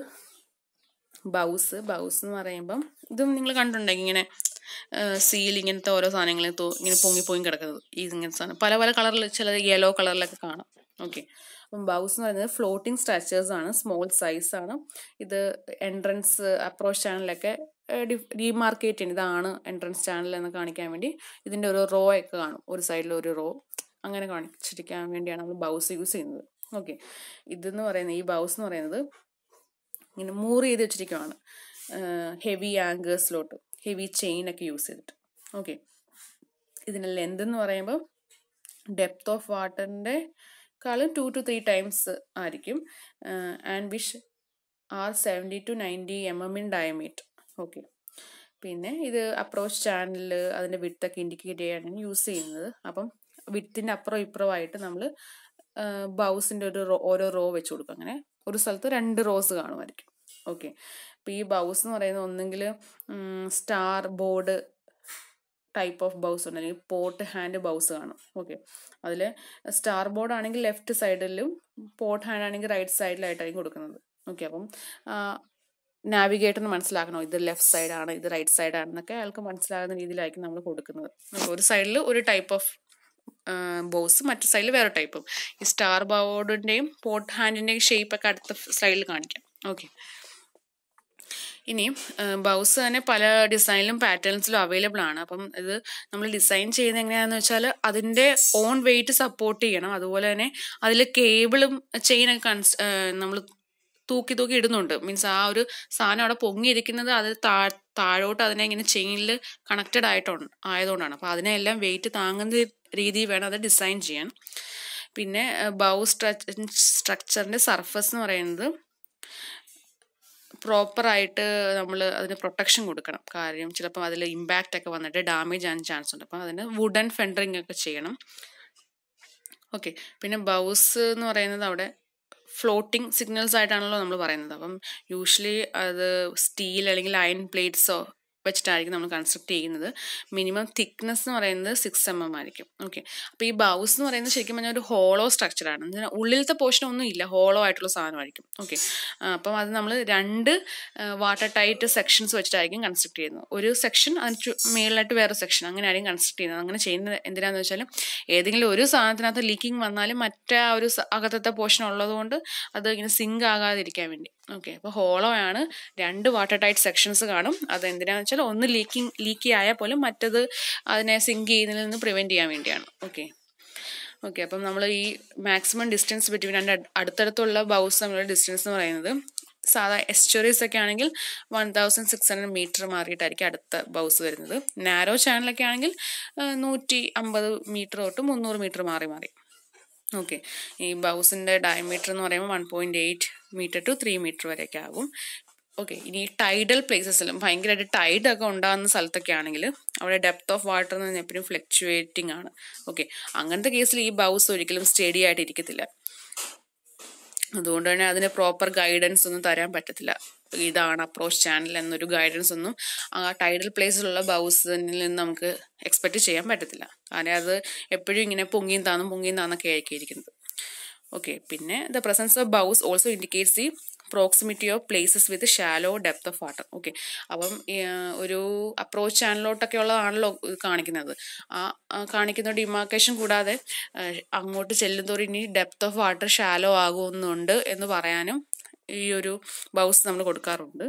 ബൗസ് ബൗസ് എന്ന് പറയുമ്പം ഇതും നിങ്ങൾ കണ്ടിട്ടുണ്ടെങ്കിൽ ഇങ്ങനെ സീൽ ഇങ്ങനത്തെ ഓരോ സാധനങ്ങൾ ഇങ്ങനെ പൊങ്ങി പൊങ്ങി കിടക്കുന്നത് ഈ ഇങ്ങനത്തെ സാധനം പല പല കളറിൽ ചിലത് യെല്ലോ കളറിലൊക്കെ കാണാം ഓക്കെ അപ്പം ബൗസ് എന്ന് പറയുന്നത് ഫ്ലോട്ടിംഗ് സ്ട്രക്ചേഴ്സ് ആണ് സ്മോൾ സൈസ് ആണ് ഇത് എൻട്രൻസ് അപ്രോച്ച് ചാനലൊക്കെ ഡിമാർക്കേറ്റ് ചെയ്യുന്നത് ഇതാണ് എൻട്രൻസ് ചാനൽ എന്ന് കാണിക്കാൻ വേണ്ടി ഇതിൻ്റെ ഒരു റോ ഒക്കെ കാണും ഒരു സൈഡിൽ ഒരു റോ അങ്ങനെ കാണിച്ചിരിക്കാൻ വേണ്ടിയാണ് നമ്മൾ ബൗസ് യൂസ് ചെയ്യുന്നത് ഓക്കെ ഇതെന്ന് പറയുന്നത് ഈ ബൗസ് എന്ന് പറയുന്നത് ഇങ്ങനെ മൂവ് ചെയ്ത് വെച്ചിരിക്കുവാണ് ഹെവി ആങ്കേഴ്സിലോട്ട് ഹെവി ചെയിൻ ഒക്കെ യൂസ് ചെയ്തിട്ട് ഓക്കെ ഇതിൻ്റെ ലെന്ത് എന്ന് പറയുമ്പോൾ ഡെപ്ത് ഓഫ് വാട്ടറിൻ്റെ കാളും ടു ടു ത്രീ ടൈംസ് ആയിരിക്കും and which are seventy two ninety M M in diameter okay പിന്നെ ഇത് അപ്രോച്ച് ചാനലിൽ അതിൻ്റെ വിത്തൊക്കെ ഇൻഡിക്കേറ്റ് ചെയ്യാനാണ് യൂസ് ചെയ്യുന്നത് അപ്പം വിത്തിൻ്റെ അപ്പുറം ഇപ്പുറമായിട്ട് നമ്മൾ ബൗസിൻ്റെ ഒരു റോ ഓരോ റോ വെച്ച് കൊടുക്കും അങ്ങനെ ഒരു സ്ഥലത്ത് രണ്ട് റോസ് കാണുമായിരിക്കും ഓക്കെ അപ്പോൾ ഈ ബൗസ് എന്ന് പറയുന്നത് ഒന്നെങ്കിൽ starboard type of buoys ഉണ്ട് അല്ലെങ്കിൽ പോട്ട് ഹാൻഡ് ബൗസ് കാണും ഓക്കെ അതിൽ സ്റ്റാർ ബോർഡ് ആണെങ്കിൽ ലെഫ്റ്റ് സൈഡിലും പോട്ട് ഹാൻഡ് ആണെങ്കിൽ റൈറ്റ് സൈഡിലായിട്ടായിരിക്കും കൊടുക്കുന്നത് ഓക്കെ അപ്പം നാവിഗേറ്ററിന് മനസ്സിലാക്കണോ ഇത് ലെഫ്റ്റ് സൈഡാണ് ഇത് റൈറ്റ് സൈഡാണെന്നൊക്കെ അയാൾക്ക് മനസ്സിലാകുന്ന രീതിയിലായിരിക്കും നമ്മൾ കൊടുക്കുന്നത് അപ്പോൾ ഒരു സൈഡിൽ ഒരു ടൈപ്പ് ഓഫ് ബോസ് മറ്റു സൈഡിൽ വേറെ ടൈപ്പും ഈ സ്റ്റാർ ബോർഡിൻ്റെയും പോട്ട് ഹാൻഡിൻ്റെയും ഷേപ്പൊക്കെ അടുത്ത സൈഡിൽ കാണിക്കാം ഓക്കെ ഇനി ബൗസ് തന്നെ പല ഡിസൈനിലും പാറ്റേൺസിലും അവൈലബിൾ ആണ് അപ്പം ഇത് നമ്മൾ ഡിസൈൻ ചെയ്യുന്നത് എങ്ങനെയാണെന്ന് വെച്ചാൽ അതിൻ്റെ ഓൺ വെയിറ്റ് സപ്പോർട്ട് ചെയ്യണം അതുപോലെ തന്നെ അതിൽ കേബിളും ചെയിനൊക്കെ കൺസ് നമ്മൾ തൂക്കി തൂക്കി ഇടുന്നുണ്ട് മീൻസ് ആ ഒരു സാധനം അവിടെ പൊങ്ങിയിരിക്കുന്നത് അത് താ താഴോട്ട് അതിനെ ഇങ്ങനെ ചെയിനിൽ കണക്റ്റഡ് ആയിട്ടുണ്ട് ആയതുകൊണ്ടാണ് അപ്പോൾ അതിനെല്ലാം വെയിറ്റ് താങ്ങുന്ന രീതിയിൽ വേണം അത് ഡിസൈൻ ചെയ്യാൻ പിന്നെ ബൗ സ്ട്രക് സ്ട്രക്ചറിൻ്റെ സർഫസ് എന്ന് പറയുന്നത് പ്രോപ്പറായിട്ട് നമ്മൾ അതിന് പ്രൊട്ടക്ഷൻ കൊടുക്കണം കാര്യം ചിലപ്പോൾ അതിൽ ഇമ്പാക്റ്റ് ഒക്കെ വന്നിട്ട് ഡാമേജ് ആകാൻ ചാൻസ് ഉണ്ട് അപ്പം അതിന് വുഡൻ ഫെൻഡറിങ് ഒക്കെ ചെയ്യണം ഓക്കെ പിന്നെ ബൗസ് എന്ന് പറയുന്നത് അവിടെ ഫ്ലോട്ടിംഗ് സിഗ്നൽസ് ആയിട്ടാണല്ലോ നമ്മൾ പറയുന്നത് അപ്പം യൂഷ്വലി അത് സ്റ്റീൽ അല്ലെങ്കിൽ അയൺ പ്ലേറ്റ്സോ വെച്ചിട്ടായിരിക്കും നമ്മൾ കൺസ്ട്രക്ട് ചെയ്യുന്നത് മിനിമം തിക്നെസ് എന്ന് പറയുന്നത് സിക്സ് എം എം ആയിരിക്കും ഓക്കെ അപ്പോൾ ഈ ബൗസ് എന്ന് പറയുന്നത് ശരിക്കും പറഞ്ഞാൽ ഒരു ഹോളോ സ്ട്രക്ചറാണ് എന്നാൽ ഉള്ളിലത്തെ പോർഷൻ ഒന്നും ഇല്ല ഹോളോ ആയിട്ടുള്ള സാധനമായിരിക്കും ഓക്കെ അപ്പം അത് നമ്മൾ രണ്ട് വാട്ടർ ടൈറ്റ് സെക്ഷൻസ് വെച്ചിട്ടായിരിക്കും കൺസ്ട്രക്ട് ചെയ്യുന്നത് ഒരു സെക്ഷൻ അതിന് മേളിലായിട്ട് വേറെ സെക്ഷൻ അങ്ങനെ ആയിരിക്കും കൺസ്ട്രക്ട് ചെയ്യുന്നത് അങ്ങനെ ചെയ്യുന്നത് എന്തിനാന്ന് വെച്ചാൽ ഏതെങ്കിലും ഒരു സാധനത്തിനകത്ത് ലീക്കിംഗ് വന്നാലും മറ്റേ ആ ഒരു അകത്തത്തെ പോർഷൻ ഉള്ളതുകൊണ്ട് അത് ഇങ്ങനെ സിങ്ക് ആകാതിരിക്കാൻ വേണ്ടി ഓക്കെ അപ്പോൾ ഹോളോ ആണ് രണ്ട് വാട്ടർ ടൈറ്റ് സെക്ഷൻസ് കാണും അത് എന്തിനാന്ന് വെച്ചാൽ ഒന്ന് ലീക്കിംഗ് ലീക്കി ആയാൽ പോലും മറ്റത് അതിനെ സിങ്ക് ചെയ്യുന്നതിൽ നിന്ന് പ്രിവെൻറ്റ് ചെയ്യാൻ വേണ്ടിയാണ് ഓക്കെ ഓക്കെ അപ്പം നമ്മൾ ഈ മാക്സിമം ഡിസ്റ്റൻസ് ബിറ്റ്വീൻ രണ്ട് അടുത്തടുത്തുള്ള ബൗസ് തമ്മിലുള്ള ഡിസ്റ്റൻസ് എന്ന് പറയുന്നത് സാധാ എസ്റ്റോറീസ് ഒക്കെ ആണെങ്കിൽ one thousand six hundred metre മാറിയിട്ടായിരിക്കും അടുത്ത ബൗസ് വരുന്നത് നാരോ ചാനലൊക്കെ ആണെങ്കിൽ നൂറ്റി അമ്പത് മീറ്റർ തൊട്ട് മുന്നൂറ് മീറ്റർ മാറി മാറി ഓക്കെ ഈ ബൗസിൻ്റെ ഡയമീറ്റർ എന്ന് പറയുമ്പോൾ one point eight metre two three metre വരെയൊക്കെ ആകും ഓക്കെ ഇനി ടൈഡൽ പ്ലേസസിലും ഭയങ്കരമായിട്ട് ടൈഡ് ഒക്കെ ഉണ്ടാകുന്ന സ്ഥലത്തൊക്കെ ആണെങ്കിൽ അവിടെ ഡെപ്ത് ഓഫ് വാട്ടർ എന്ന് പറഞ്ഞാൽ എപ്പോഴും ഫ്ലക്ച്വേറ്റിംഗ് ആണ് ഓക്കെ അങ്ങനത്തെ കേസിൽ ഈ ബൗസ് ഒരിക്കലും സ്റ്റഡി ആയിട്ട് ഇരിക്കത്തില്ല അതുകൊണ്ട് തന്നെ അതിന് പ്രോപ്പർ ഗൈഡൻസ് ഒന്നും തരാൻ പറ്റത്തില്ല ഇതാണ് അപ്രോച്ച് ചാനൽ എന്നൊരു ഗൈഡൻസ് ഒന്നും ആ ടൈഡൽ പ്ലേസിലുള്ള ബൗസിൽ നിന്ന് നമുക്ക് എക്സ്പെക്ട് ചെയ്യാൻ പറ്റത്തില്ല കാരണം അത് എപ്പോഴും ഇങ്ങനെ പൊങ്ങിയും താന്നും പൊങ്ങിയും താന്നൊക്കെ ആയിരിക്കും ഇരിക്കുന്നത് ഓക്കെ പിന്നെ the presence of bows also indicates the proximity of places with shallow depth of water okay അപ്പം ഈ, ആ, ഒരു അപ്രോച്ച് ചാനലിലോട്ടൊക്കെ ഉള്ളതാണല്ലോ ഇത് കാണിക്കുന്നത് ആ ആ കാണിക്കുന്ന ഡിമാർക്കേഷൻ കൂടാതെ ആ, അങ്ങോട്ട് ചെല്ലുന്തോറും ഇനി ഡെപ്ത് ഓഫ് വാട്ടർ ഷാലോ ആകുന്നുണ്ട് എന്ന് പറയാനും ഈ ഒരു ബൗസ് നമ്മൾ കൊടുക്കാറുണ്ട്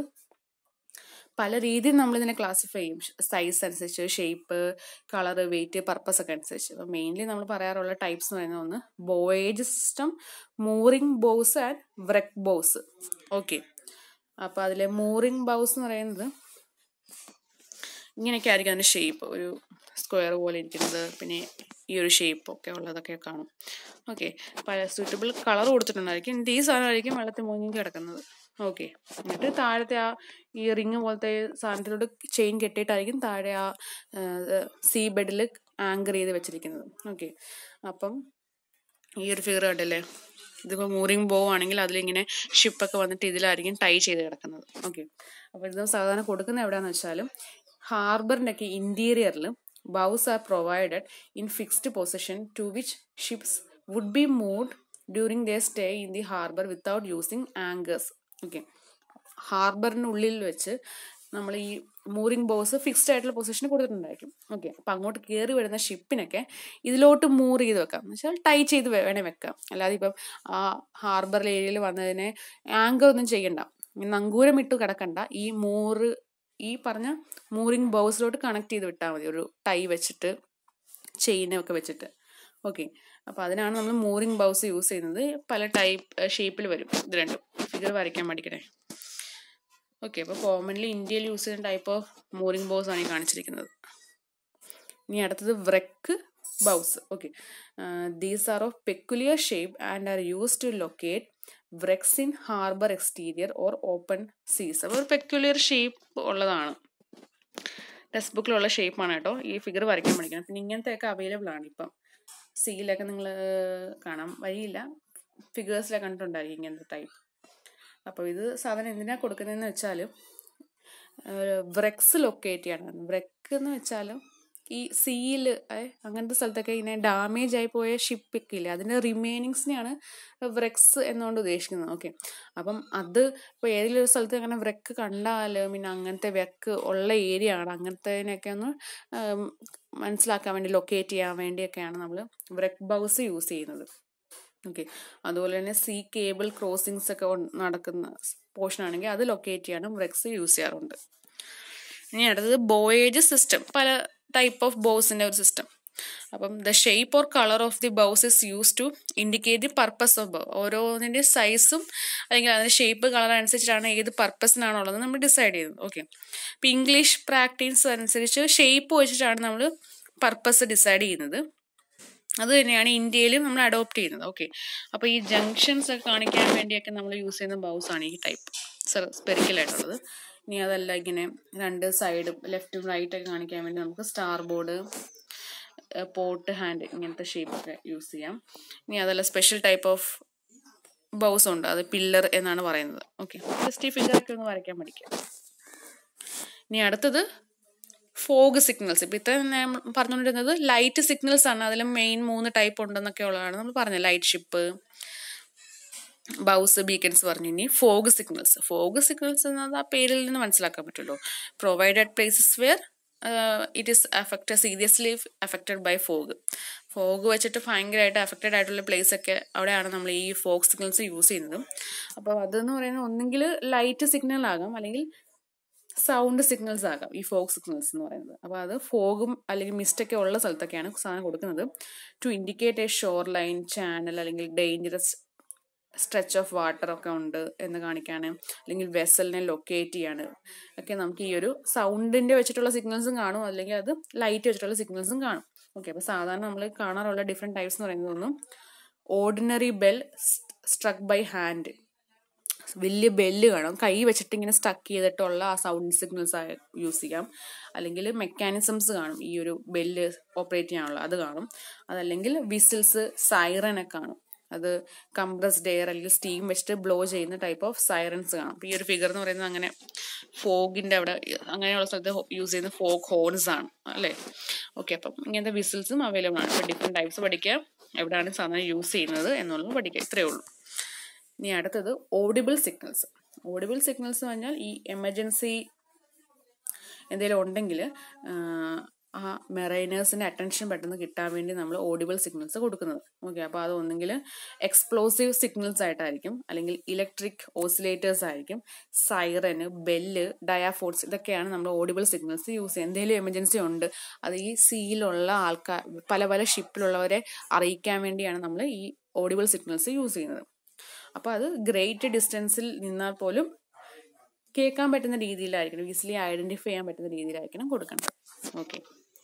പല രീതിയിൽ നമ്മൾ ഇതിനെ ക്ലാസിഫൈ ചെയ്യും സൈസ് അനുസരിച്ച് ഷേപ്പ് കളർ വെയിറ്റ് പർപ്പസ് ഒക്കെ അനുസരിച്ച് അപ്പം മെയിൻലി നമ്മൾ പറയാറുള്ള ടൈപ്സ് എന്ന് പറയുന്നത് ഒന്ന് buoyage system mooring buoys and wreck buoys okay അപ്പോൾ അതിലെ മൂറിംഗ് ബൗസ് എന്ന് പറയുന്നത് ഇങ്ങനെയൊക്കെ ആയിരിക്കും അതിൻ്റെ ഷേപ്പ് ഒരു സ്ക്വയർ പോലെ ഇരിക്കുന്നത് പിന്നെ ഈ ഒരു ഷേപ്പ് ഒക്കെ ഉള്ളതൊക്കെ കാണും ഓക്കെ പല സൂറ്റബിൾ കളർ കൊടുത്തിട്ടുണ്ടായിരിക്കും എന്നിട്ട് ഈ സാധനമായിരിക്കും വെള്ളത്തിൽ മുങ്ങി കിടക്കുന്നത് ഓക്കെ എന്നിട്ട് താഴത്തെ ആ ഈ റിങ് പോലത്തെ സാധനത്തിലോട്ട് ചെയിൻ കെട്ടിയിട്ടായിരിക്കും താഴെ ആ സീ ബെഡിൽ ആങ്കർ ചെയ്ത് വെച്ചിരിക്കുന്നത് ഓക്കെ അപ്പം ഈ ഒരു ഫിഗർ കണ്ടല്ലേ ഇതിപ്പോൾ മൂറിങ് ബോ ആണെങ്കിൽ അതിലിങ്ങനെ ഷിപ്പൊക്കെ വന്നിട്ട് ഇതിലായിരിക്കും ടൈ ചെയ്ത് കിടക്കുന്നത് ഓക്കെ അപ്പോൾ ഇത് സാധാരണ കൊടുക്കുന്നത് എവിടെയാണെന്ന് വെച്ചാലും ഹാർബറിൻ്റെ ഒക്കെ ഇൻറ്റീരിയറിൽ buoys are provided in fixed position to which ships would be moved during the stay in the harbour without using anchors okay ഹാർബറിനുള്ളിൽ വെച്ച് നമ്മൾ ഈ മൂറിംഗ് ബോസ് ഫിക്സ്ഡ് ആയിട്ടുള്ള പൊസിഷന് കൊടുത്തിട്ടുണ്ടായിരിക്കും ഓക്കെ അപ്പം അങ്ങോട്ട് കയറി വരുന്ന ഷിപ്പിനൊക്കെ ഇതിലോട്ട് മൂർ ചെയ്ത് വെക്കാം എന്ന് വെച്ചാൽ ടൈ ചെയ്ത് വേ- വേണേ വെക്കാം അല്ലാതെ ഇപ്പം ആ ഹാർബർ ഏരിയയിൽ വന്നതിനെ ആങ്കർ ഒന്നും ചെയ്യണ്ട ഈ നങ്കൂരം ഇട്ട് കിടക്കണ്ട ഈ മൂറ് ഈ പറഞ്ഞ മൂറിംഗ് ബൗസിലോട്ട് കണക്ട് ചെയ്ത് വിട്ടാൽ മതി ഒരു ടൈ വെച്ചിട്ട് ചെയിനൊക്കെ വെച്ചിട്ട് ഓക്കെ അപ്പോൾ അതിനാണ് നമ്മൾ മൂറിംഗ് ബൗസ് യൂസ് ചെയ്യുന്നത് പല ടൈപ്പ് ഷേപ്പിൽ വരും ഇത് രണ്ടും ഫിഗർ വരയ്ക്കാൻ പഠിക്കണേ ഓക്കെ അപ്പോൾ കോമൺലി ഇന്ത്യയിൽ യൂസ് ചെയ്യുന്ന ടൈപ്പ് ഓഫ് മൂറിംഗ് ബൗസ് ആണ് ഈ കാണിച്ചിരിക്കുന്നത് ഇനി അടുത്തത് wreck buoys okay these are of peculiar shape and are use to locate wrecks in harbour exterior or open seas അപ്പോൾ ഒരു പെക്കുലിയർ ഷേപ്പ് ഉള്ളതാണ് ടെക്സ്റ്റ് ബുക്കിലുള്ള ഷേപ്പാണ് കേട്ടോ ഈ ഫിഗർ വരയ്ക്കാൻ പഠിക്കണം പിന്നെ ഇങ്ങനത്തെയൊക്കെ അവൈലബിൾ ആണ് ഇപ്പം സീലൊക്കെ നിങ്ങൾ കാണാം വഴിയില്ല ഫിഗേഴ്സിലൊക്കെ കണ്ടിട്ടുണ്ടായിരിക്കും ഇങ്ങനത്തെ ടൈപ്പ് അപ്പോൾ ഇത് സാധനം എന്തിനാ കൊടുക്കുന്നതെന്ന് വെച്ചാൽ വ്രെക്സ് ലൊക്കേറ്റ് ചെയ്യണം വ്രെക്ക് എന്ന് വെച്ചാൽ ഈ സീല് അങ്ങനത്തെ സ്ഥലത്തൊക്കെ ഇങ്ങനെ ഡാമേജ് ആയി പോയ ഷിപ്പൊക്കെ ഇല്ലേ അതിൻ്റെ റിമൈനിങ്സിനെയാണ് വ്രെക്സ് എന്നുകൊണ്ട് ഉദ്ദേശിക്കുന്നത് ഓക്കെ അപ്പം അത് ഇപ്പോൾ ഏതെങ്കിലും ഒരു സ്ഥലത്ത് അങ്ങനെ വ്രെക്ക് കണ്ടാൽ പിന്നെ അങ്ങനത്തെ വെക്ക് ഉള്ള ഏരിയ ആണ് അങ്ങനത്തേനൊക്കെ ഒന്ന് ഉം, മനസ്സിലാക്കാൻ വേണ്ടി ലൊക്കേറ്റ് ചെയ്യാൻ വേണ്ടിയൊക്കെയാണ് നമ്മൾ വ്രെക്ക് ബൗസ് യൂസ് ചെയ്യുന്നത് ഓക്കെ അതുപോലെ തന്നെ സീ കേബിൾ ക്രോസിങ്സ് ഒക്കെ ഉൺ- നടക്കുന്ന പോർഷൻ ആണെങ്കിൽ അത് ലൊക്കേറ്റ് ചെയ്യാനും വ്രെക്സ് യൂസ് ചെയ്യാറുണ്ട് ഇനി അടുത്തത് ബോയേജ് സിസ്റ്റം പല ടൈപ്പ് ഓഫ് ബോസിൻ്റെ ഒരു സിസ്റ്റം അപ്പം the shape or colour of the buoys is use to indicate the purpose of buoy ഓരോന്നിൻ്റെ സൈസും അല്ലെങ്കിൽ അതിൻ്റെ ഷേപ്പ് കളർ അനുസരിച്ചിട്ടാണ് ഏത് പർപ്പസിനാണുള്ളത് നമ്മൾ ഡിസൈഡ് ചെയ്യുന്നത് ഓക്കെ ഇപ്പം ഇംഗ്ലീഷ് പ്രാക്ടീസ് അനുസരിച്ച് ഷേപ്പ് വെച്ചിട്ടാണ് നമ്മൾ പർപ്പസ് ഡിസൈഡ് ചെയ്യുന്നത് അത് തന്നെയാണ് ഇന്ത്യയിലും നമ്മൾ അഡോപ്റ്റ് ചെയ്യുന്നത് ഓക്കെ അപ്പോൾ ഈ ജംഗ്ഷൻസ് ഒക്കെ കാണിക്കാൻ വേണ്ടിയൊക്കെ നമ്മൾ യൂസ് ചെയ്യുന്ന ബൗസ് ആണ് ഈ ടൈപ്പ് സ്പെറിക്കൽ ആയിട്ടുള്ളത് ഇനി അതല്ല ഇങ്ങനെ രണ്ട് സൈഡും ലെഫ്റ്റും റൈറ്റും ഒക്കെ കാണിക്കാൻ വേണ്ടി നമുക്ക് സ്റ്റാർ ബോർഡ് പോട്ട് ഹാൻഡ് ഇങ്ങനത്തെ ഷേപ്പ് ഒക്കെ യൂസ് ചെയ്യാം ഇനി അതല്ല സ്പെഷ്യൽ ടൈപ്പ് ഓഫ് ബൗസ് ഉണ്ട് അത് പില്ലർ എന്നാണ് പറയുന്നത് ഓക്കെ ജസ്റ്റ് ഈ figure ഒക്കെ ഒന്ന് വരയ്ക്കാൻ പഠിക്കാം ഇനി അടുത്തത് ഫോഗ് സിഗ്നൽസ് ഇപ്പം ഇത്ര ഞാൻ പറഞ്ഞുകൊണ്ടിരുന്നത് ലൈറ്റ് സിഗ്നൽസ് ആണ് അതിൽ മെയിൻ മൂന്ന് ടൈപ്പ് ഉണ്ടെന്നൊക്കെ ഉള്ളതാണ് നമ്മൾ പറഞ്ഞത് ലൈറ്റ് ഷിപ്പ് ബൗസ് ബീക്കൻസ് പറഞ്ഞു ഇനി ഫോഗ് സിഗ്നൽസ് ഫോഗ് സിഗ്നൽസ് എന്നത് ആ പേരിൽ നിന്ന് മനസ്സിലാക്കാൻ പറ്റുമല്ലോ provided places where it is affected seriously affected by fog fog വെച്ചിട്ട് ഭയങ്കരമായിട്ട് അഫക്റ്റഡ് ആയിട്ടുള്ള പ്ലേസ് ഒക്കെ അവിടെയാണ് നമ്മൾ ഈ ഫോഗ് സിഗ്നൽസ് യൂസ് ചെയ്യുന്നത് അപ്പോൾ അതെന്ന് പറയുന്നത് ഒന്നെങ്കിൽ ലൈറ്റ് സിഗ്നൽ ആകാം അല്ലെങ്കിൽ സൗണ്ട് സിഗ്നൽസ് ആകാം ഈ ഫോഗ് സിഗ്നൽസ് എന്ന് പറയുന്നത് അപ്പോൾ അത് ഫോഗും അല്ലെങ്കിൽ മിസ്റ്റൊക്കെ ഉള്ള സ്ഥലത്തൊക്കെയാണ് സാധനം കൊടുക്കുന്നത് to indicate a shore line channel അല്ലെങ്കിൽ ഡേഞ്ചറസ് സ്ട്രെച്ച് ഓഫ് വാട്ടർ ഒക്കെ ഉണ്ട് എന്ന് കാണിക്കാണ് അല്ലെങ്കിൽ വെസലിനെ ലൊക്കേറ്റ് ചെയ്യാണ് ഒക്കെ നമുക്ക് ഈ ഒരു സൗണ്ടിൻ്റെ വെച്ചിട്ടുള്ള സിഗ്നൽസും കാണും അല്ലെങ്കിൽ അത് ലൈറ്റ് വെച്ചിട്ടുള്ള സിഗ്നൽസും കാണും ഓക്കെ അപ്പോൾ സാധാരണ നമ്മൾ കാണാറുള്ള ഡിഫറെൻറ്റ് ടൈപ്സ് എന്ന് പറയുന്നത് ഒന്നും ordinary bell struck by hand വലിയ ബെല്ല് കാണും കൈ വെച്ചിട്ട് ഇങ്ങനെ സ്റ്റക്ക് ചെയ്തിട്ടുള്ള ആ സൗണ്ട് സിഗ്നൽസ് യൂസ് ചെയ്യാം അല്ലെങ്കിൽ മെക്കാനിസംസ് കാണും ഈ ഒരു ബെല്ല് ഓപ്പറേറ്റ് ചെയ്യാനുള്ള അത് കാണും അതല്ലെങ്കിൽ വിസിൽസ് സൈറനൊക്കെ കാണും അത് കംപ്രസ്ഡ് എയർ അല്ലെങ്കിൽ സ്റ്റീം വെച്ചിട്ട് ബ്ലോ ചെയ്യുന്ന ടൈപ്പ് ഓഫ് സൈറൻസ് കാണാം അപ്പോൾ ഈ ഒരു ഫിഗർ എന്ന് പറയുന്നത് അങ്ങനെ ഫോഗിൻ്റെ അവിടെ അങ്ങനെയുള്ള സ്ഥലത്ത് യൂസ് ചെയ്യുന്ന ഫോഗ് ഹോൺസ് ആണ് അല്ലേ ഓക്കെ അപ്പം ഇങ്ങനത്തെ വിസിൽസും അവൈലബിൾ ആണ് അപ്പോൾ ഡിഫറെൻറ്റ് ടൈപ്സ് പഠിക്കുക എവിടെയാണ് സാധനം യൂസ് ചെയ്യുന്നത് എന്നുള്ളത് പഠിക്കുക ഇത്രയേ ഉള്ളൂ ഇനി അടുത്തത് ഓഡിബിൾ സിഗ്നൽസ് ഓഡിബിൾ സിഗ്നൽസ് എന്ന് പറഞ്ഞാൽ ഈ എമർജൻസി എന്തെങ്കിലും ഉണ്ടെങ്കിൽ ആ മെറൈനേഴ്സിൻ്റെ അറ്റൻഷൻ പെട്ടെന്ന് കിട്ടാൻ വേണ്ടി നമ്മൾ ഓഡിബിൾ സിഗ്നൽസ് കൊടുക്കുന്നത് ഓക്കെ അപ്പോൾ അത് ഒന്നെങ്കിൽ എക്സ്പ്ലോസീവ് സിഗ്നൽസ് ആയിട്ടായിരിക്കും അല്ലെങ്കിൽ ഇലക്ട്രിക് ഓസിലേറ്റേഴ്സ് ആയിരിക്കും സൈറന് ബെല്ല് ഡയാഫോൺസ് ഇതൊക്കെയാണ് നമ്മൾ ഓഡിബിൾ സിഗ്നൽസ് യൂസ് ചെയ്യുന്നത് എന്തെങ്കിലും എമർജൻസി ഉണ്ട് അത് ഈ സീയിലുള്ള ആൾക്കാർ പല പല ഷിപ്പിലുള്ളവരെ അറിയിക്കാൻ വേണ്ടിയാണ് നമ്മൾ ഈ ഓഡിബിൾ സിഗ്നൽസ് യൂസ് ചെയ്യുന്നത് അപ്പോൾ അത് ഗ്രേറ്റ് ഡിസ്റ്റൻസിൽ നിന്നാൽ പോലും കേൾക്കാൻ പറ്റുന്ന രീതിയിലായിരിക്കണം ഈസിലി ഐഡൻറ്റിഫൈ ചെയ്യാൻ പറ്റുന്ന രീതിയിലായിരിക്കണം കൊടുക്കേണ്ടത് ഓക്കെ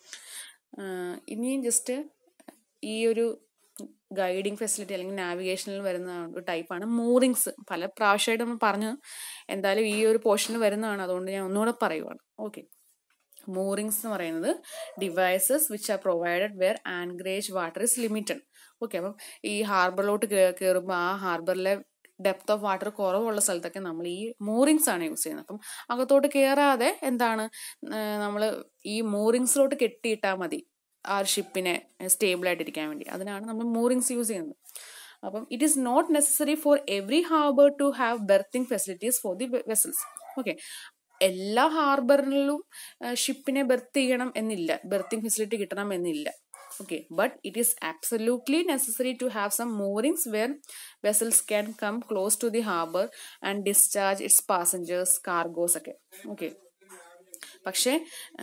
ഇനിയും ജസ്റ്റ് ഈ ഒരു ഗൈഡിങ് ഫെസിലിറ്റി അല്ലെങ്കിൽ നാവിഗേഷനിൽ വരുന്ന ഒരു ടൈപ്പാണ് മൂറിങ്സ് പല പ്രാവശ്യമായിട്ട് നമ്മൾ പറഞ്ഞു എന്തായാലും ഈ ഒരു പോർഷനിൽ വരുന്നതാണ് അതുകൊണ്ട് ഞാൻ ഒന്നുകൂടെ പറയുവാണ് ഓക്കെ മൂറിങ്സ് എന്ന് പറയുന്നത് devices which are provided where anchorage water is limited okay അപ്പം ഈ ഹാർബറിലോട്ട് കയറുമ്പോൾ ആ ഹാർബറിലെ ഡെപ്ത് ഓഫ് വാട്ടർ കുറവുള്ള സ്ഥലത്തൊക്കെ നമ്മൾ ഈ മൂറിങ്സ് ആണ് യൂസ് ചെയ്യുന്നത് അപ്പം അകത്തോട്ട് കയറാതെ എന്താണ് നമ്മൾ ഈ മൂറിങ്സിലോട്ട് കെട്ടിയിട്ടാൽ മതി ആ ഷിപ്പിനെ സ്റ്റേബിൾ ആയിട്ടിരിക്കാൻ വേണ്ടി അതിനാണ് നമ്മൾ മൂറിങ്സ് യൂസ് ചെയ്യുന്നത് അപ്പം it is not necessary for every harbour to have berthing facilities for the vessels okay എല്ലാ ഹാർബറിലും ഷിപ്പിനെ ബെർത്ത് ചെയ്യണം എന്നില്ല ബെർത്തിങ് ഫെസിലിറ്റി കിട്ടണം എന്നില്ല okay but it is absolutely necessary to have some moorings where vessels can come close to the harbor and discharge its passengers cargoes ഒക്കെ okay പക്ഷേ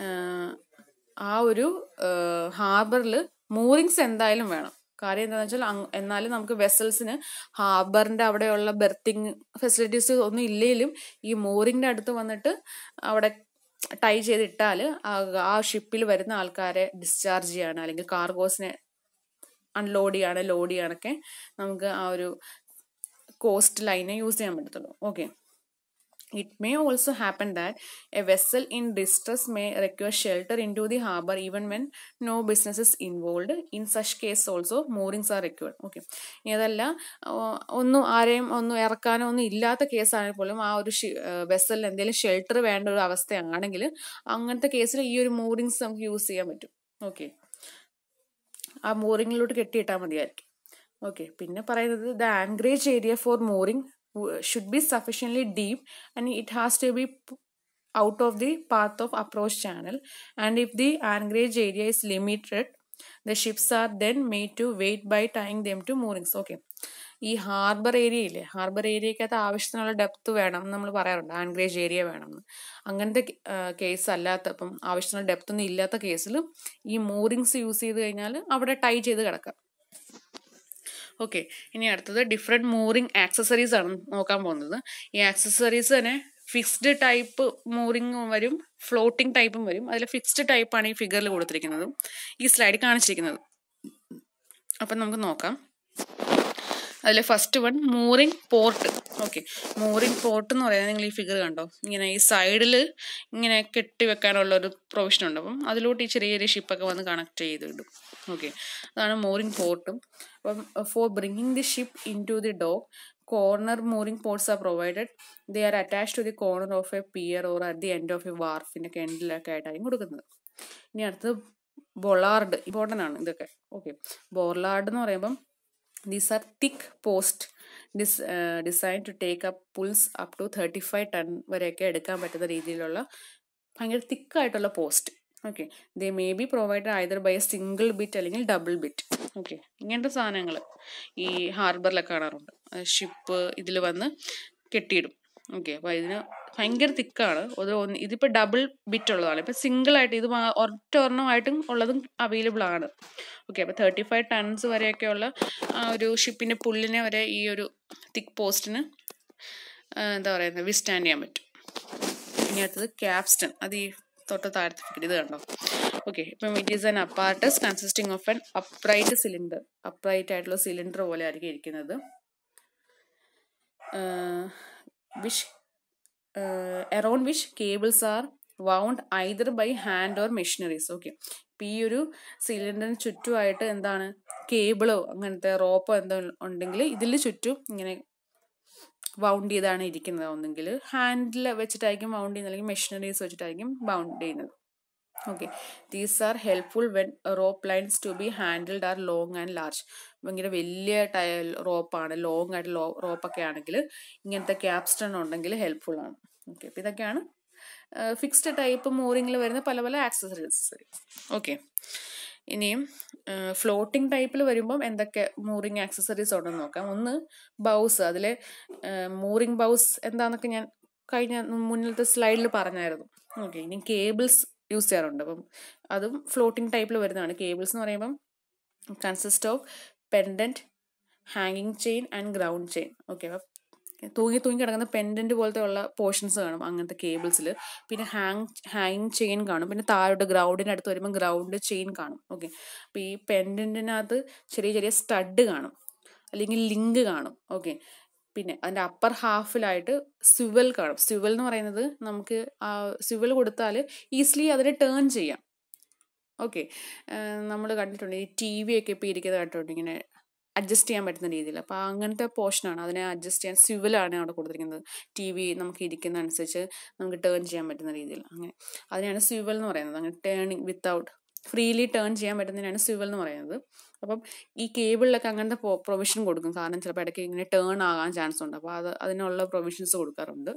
ആ ഒരു ഹാർബറിൽ മൂറിങ്സ് എന്തായാലും വേണം കാര്യം എന്താണെന്ന് വെച്ചാൽ എന്നാലും നമുക്ക് വെസൽസിന് ഹാർബറിന്റെ അവിടെയുള്ള ബെർത്തിങ് ഫെസിലിറ്റീസ് ഒന്നും ഇല്ലെങ്കിലും ഈ മൂറിങ്ങിന്റെ അടുത്ത് വന്നിട്ട് അവിടെ ടൈ ചെയ്തിട്ടാൽ ആ ഷിപ്പിൽ വരുന്ന ആൾക്കാരെ ഡിസ്ചാർജ് ചെയ്യാണ് അല്ലെങ്കിൽ കാർഗോസിനെ അൺലോഡ് ചെയ്യാണ് ലോഡ് ചെയ്യാനൊക്കെ നമുക്ക് ആ ഒരു കോസ്റ്റ് ലൈനെ യൂസ് ചെയ്യാൻ പറ്റത്തുള്ളൂ okay It may also happen that a vessel in distress may require shelter into the harbor even when no business is involved. In such case also moorings are required. Okay ഇനി അതല്ല ഒന്നും ആരെയും ഒന്നും ഇറക്കാനോ ഒന്നും ഇല്ലാത്ത കേസാണെങ്കിൽ പോലും ആ ഒരു വെസലിൽ എന്തെങ്കിലും ഷെൽട്ടർ വേണ്ട ഒരു അവസ്ഥയാണെങ്കിൽ അങ്ങനത്തെ കേസിൽ ഈ ഒരു മൂറിങ്സ് നമുക്ക് യൂസ് ചെയ്യാൻ പറ്റും ഓക്കെ ആ മൂറിങ്ങിലോട്ട് കെട്ടിയിട്ടാൽ മതിയായിരിക്കും ഓക്കെ പിന്നെ പറയുന്നത് the anchorage area for mooring should be sufficiently deep and it has to be out of the path of approach channel and if the anchorage area is limited the ships are then made to wait by tying them to moorings okay ഈ harbour area ഇല്ലേ harbour ഏരിയക്കകത്ത് ആവശ്യത്തിനുള്ള depth വേണം എന്ന് നമ്മൾ പറയാറുണ്ട് ആൻഗ്രേജ് area വേണം എന്ന് അങ്ങനത്തെ കേസ് അല്ലാത്ത ഇപ്പം ആവശ്യത്തിനുള്ള ഡെപ്ത് ഒന്നും ഇല്ലാത്ത കേസിൽ ഈ മൂറിങ്സ് യൂസ് ചെയ്ത് കഴിഞ്ഞാൽ അവിടെ ടൈ ചെയ്ത് കിടക്കാം ഓക്കെ ഇനി അടുത്തത് ഡിഫറെൻറ്റ് മൂറിങ് ആക്സസറീസ് ആണ് നോക്കാൻ പോകുന്നത് ഈ ആക്സസറീസ് തന്നെ ഫിക്സ്ഡ് ടൈപ്പ് മൂറിങ് വരും ഫ്ലോട്ടിംഗ് ടൈപ്പും വരും അതിൽ ഫിക്സ്ഡ് ടൈപ്പാണ് ഈ ഫിഗറിൽ കൊടുത്തിരിക്കുന്നത് ഈ സ്ലൈഡിൽ കാണിച്ചിരിക്കുന്നത് അപ്പം നമുക്ക് നോക്കാം അതിൽ first one mooring port okay mooring port എന്ന് പറയുന്നത് നിങ്ങൾ ഈ ഫിഗർ കണ്ടോ ഇങ്ങനെ ഈ സൈഡിൽ ഇങ്ങനെ കെട്ടി വെക്കാനുള്ള ഒരു പ്രൊവിഷൻ ഉണ്ട് അപ്പം അതിലോട്ട് ഈ ചെറിയ ചെറിയ ഷിപ്പൊക്കെ വന്ന് കണക്ട് ചെയ്ത് ഇടും ഓക്കെ അതാണ് മൂറിങ് പോർട്ടും അപ്പം for bringing the ship in to the dog corner mooring ports are provided they are attach to the corner of a pier or at the end of a വാർഫിൻ്റെ ഒക്കെ എൻഡിലൊക്കെ ആയിട്ടായിരിക്കും കൊടുക്കുന്നത് ഇനി അടുത്തത് ബൊളാർഡ് ഇമ്പോർട്ടൻ്റ് ആണ് ഇതൊക്കെ ഓക്കെ ബൊളാർഡ് എന്ന് പറയുമ്പം these are thick post this design to take up pulls up to thirty five ton വരെയൊക്കെ എടുക്കാൻ പറ്റുന്ന രീതിയിലുള്ള ഭയങ്കര തിക്കായിട്ടുള്ള post okay they may be provide either by a single bit അല്ലെങ്കിൽ ഡബിൾ ബിറ്റ് ഓക്കെ ഇങ്ങനത്തെ സാധനങ്ങൾ ഈ ഹാർബറിലൊക്കെ കാണാറുണ്ട് ഷിപ്പ് ഇതിൽ വന്ന് കെട്ടിയിടും ഓക്കെ അപ്പോൾ ഇതിന് ഭയങ്കര തിക്കാണ് ഒരു ഒന്ന് ഇതിപ്പോൾ ഡബിൾ ബിറ്റ് ഉള്ളതാണ് ഇപ്പം സിംഗിൾ ആയിട്ട് ഇത് ഒറ്റ ഒരെണ്ണമായിട്ടും ഉള്ളതും അവൈലബിൾ ആണ് ഓക്കെ അപ്പോൾ തേർട്ടി ഫൈവ് ടൺസ് വരെയൊക്കെയുള്ള ആ ഒരു ഷിപ്പിൻ്റെ പുല്ലിനെ വരെ ഈ ഒരു തിക്ക് പോസ്റ്റിന് എന്താ പറയുന്നത് വിസ്റ്റാൻഡ് ചെയ്യാൻ പറ്റും ഇനി അടുത്തത് ക്യാപ്സ്റ്റൺ അത് ഈ തൊട്ട് താഴത്തെ ഫിഗർ ഇത് കണ്ടോ ഓക്കെ ഇപ്പം it is an apparatus consisting of an upright cylinder upright ആയിട്ടുള്ള സിലിണ്ടർ പോലെ ആയിരിക്കും ഇരിക്കുന്നത് which around which cables are wound either by hand or machineries okay അപ്പം ഈ ഒരു സിലിണ്ടറിന് ചുറ്റുമായിട്ട് എന്താണ് കേബിളോ അങ്ങനത്തെ റോപ്പോ എന്തോ ഉണ്ടെങ്കിൽ ഇതിൽ ചുറ്റും ഇങ്ങനെ വൗണ്ട് ചെയ്താണ് ഇരിക്കുന്നത് ഒന്നെങ്കിൽ ഹാൻഡിൽ വെച്ചിട്ടായിരിക്കും വൗണ്ട് ചെയ്യുന്നത് അല്ലെങ്കിൽ മെഷീനറീസ് വെച്ചിട്ടായിരിക്കും വൗണ്ട് ചെയ്യുന്നത് okay these are helpful when rope lines to be handled are long and large ഭയങ്കര വലിയ ടൈ റോപ്പാണ് ലോങ് ആയിട്ട് ലോ റോപ്പൊക്കെ ആണെങ്കിൽ ഇങ്ങനത്തെ ക്യാപ്സ്റ്റൺ ഉണ്ടെങ്കിൽ ഹെൽപ്ഫുൾ ആണ് ഓക്കെ അപ്പോൾ ഇതൊക്കെയാണ് ഫിക്സ്ഡ് ടൈപ്പ് മൂറിങ്ങിൽ വരുന്ന പല പല ആക്സസറീസ് ഓക്കെ ഇനിയും ഫ്ലോട്ടിംഗ് ടൈപ്പിൽ വരുമ്പം എന്തൊക്കെ മൂറിങ് ആക്സസറീസ് ഉണ്ടെന്ന് നോക്കാം ഒന്ന് ബൗസ് അതിലെ മൂറിങ് ബൗസ് എന്താന്നൊക്കെ ഞാൻ കഴിഞ്ഞ മുന്നിലത്തെ സ്ലൈഡിൽ പറഞ്ഞായിരുന്നു ഓക്കെ ഇനി കേബിൾസ് യൂസ് ചെയ്യാറുണ്ട് അപ്പം അതും ഫ്ലോട്ടിംഗ് ടൈപ്പിൽ വരുന്നതാണ് കേബിൾസ് എന്ന് പറയുമ്പം കൺസിസ്റ്റ് ഓഫ് പെൻഡൻറ്റ് ഹാങ്ങിങ് chain and ground chain okay അപ്പം തൂങ്ങി തൂങ്ങി കിടക്കുന്ന പെൻഡൻറ്റ് പോലത്തെ ഉള്ള പോർഷൻസ് കാണും അങ്ങനത്തെ കേബിൾസിൽ പിന്നെ ഹാങ് ഹാങ്ങിങ് ചെയിൻ കാണും പിന്നെ താഴോട്ട് ഗ്രൗണ്ടിൻ്റെ അടുത്ത് വരുമ്പോൾ ഗ്രൗണ്ട് ചെയിൻ കാണും ഓക്കെ അപ്പോൾ ഈ പെൻഡൻറ്റിനകത്ത് ചെറിയ ചെറിയ സ്റ്റഡ് കാണും അല്ലെങ്കിൽ ലിങ്ക് കാണും ഓക്കെ പിന്നെ അതിൻ്റെ അപ്പർ ഹാഫിലായിട്ട് സ്വിവൽ കാണും സ്വിവൽ എന്ന് പറയുന്നത് നമുക്ക് ആ സ്വിവൽ കൊടുത്താൽ ഈസിലി അതിനെ ടേൺ ചെയ്യാം ഓക്കെ നമ്മൾ കണ്ടിട്ടുണ്ട് ഈ ടി വി ഒക്കെ ഇപ്പോൾ ഇരിക്കുന്നത് കണ്ടിട്ടുണ്ട് ഇങ്ങനെ അഡ്ജസ്റ്റ് ചെയ്യാൻ പറ്റുന്ന രീതിയിൽ അപ്പോൾ അങ്ങനത്തെ പോർഷനാണ് അതിനെ അഡ്ജസ്റ്റ് ചെയ്യാൻ സ്വിവലാണ് അവിടെ കൊടുത്തിരിക്കുന്നത് ടി വി നമുക്ക് ഇരിക്കുന്ന അനുസരിച്ച് നമുക്ക് ടേൺ ചെയ്യാൻ പറ്റുന്ന രീതിയിൽ അങ്ങനെ അതിനെയാണ് സ്വിവൽ എന്ന് പറയുന്നത് അങ്ങനെ ടേണിങ് വിത്തൗട്ട് ഫ്രീലി ടേൺ ചെയ്യാൻ പറ്റുന്നതിനാണ് സ്വിവൽ എന്ന് പറയുന്നത് അപ്പം ഈ കേബിളിലൊക്കെ അങ്ങനത്തെ പ്രൊവിഷൻ കൊടുക്കും കാരണം ചിലപ്പോൾ ഇടയ്ക്ക് ഇങ്ങനെ ടേൺ ആകാൻ ചാൻസ് ഉണ്ട് അപ്പോൾ അത് അതിനുള്ള പ്രൊവിഷൻസ് കൊടുക്കാറുണ്ട്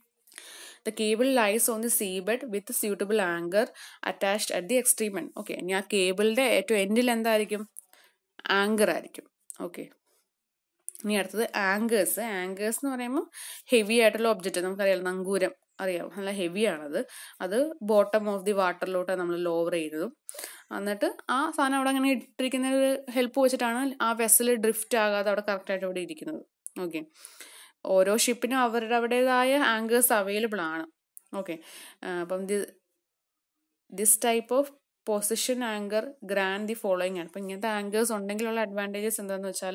the cable lies on the seabed with suitable anchor attached at the extreme end okay ഇനി ആ കേബിളിൻ്റെ ഏറ്റവും എൻഡിൽ എന്തായിരിക്കും ആങ്കർ ആയിരിക്കും ഓക്കെ ഇനി അടുത്തത് ആങ്കേഴ്സ് ആങ്കേഴ്സ് എന്ന് പറയുമ്പോൾ ഹെവി ആയിട്ടുള്ള ഒബ്ജക്റ്റ് നമുക്കറിയാം നങ്കൂരം അറിയാം നല്ല ഹെവി ആണത് അത് ബോട്ടം ഓഫ് ദി വാട്ടറിലോട്ട് നമ്മൾ ലോവർ ചെയ്തതും എന്നിട്ട് ആ സാധനം അവിടെ അങ്ങനെ ഇട്ടിരിക്കുന്ന ഒരു ഹെൽപ്പ് വെച്ചിട്ടാണ് ആ വെസൽ ഡ്രിഫ്റ്റ് ആകാതെ അവിടെ കറക്റ്റായിട്ട് അവിടെ ഇരിക്കുന്നത് ഓക്കെ ഓരോ ഷിപ്പിനും അവരുടെ അവരുടേതായ ആങ്കേഴ്സ് അവൈലബിൾ ആണ് ഓക്കെ അപ്പം the this type of position anchor grand the following ആണ് അപ്പം ഇങ്ങനത്തെ ആങ്കേഴ്സ് ഉണ്ടെങ്കിലുള്ള അഡ്വാൻറ്റേജസ് എന്താണെന്ന് വെച്ചാൽ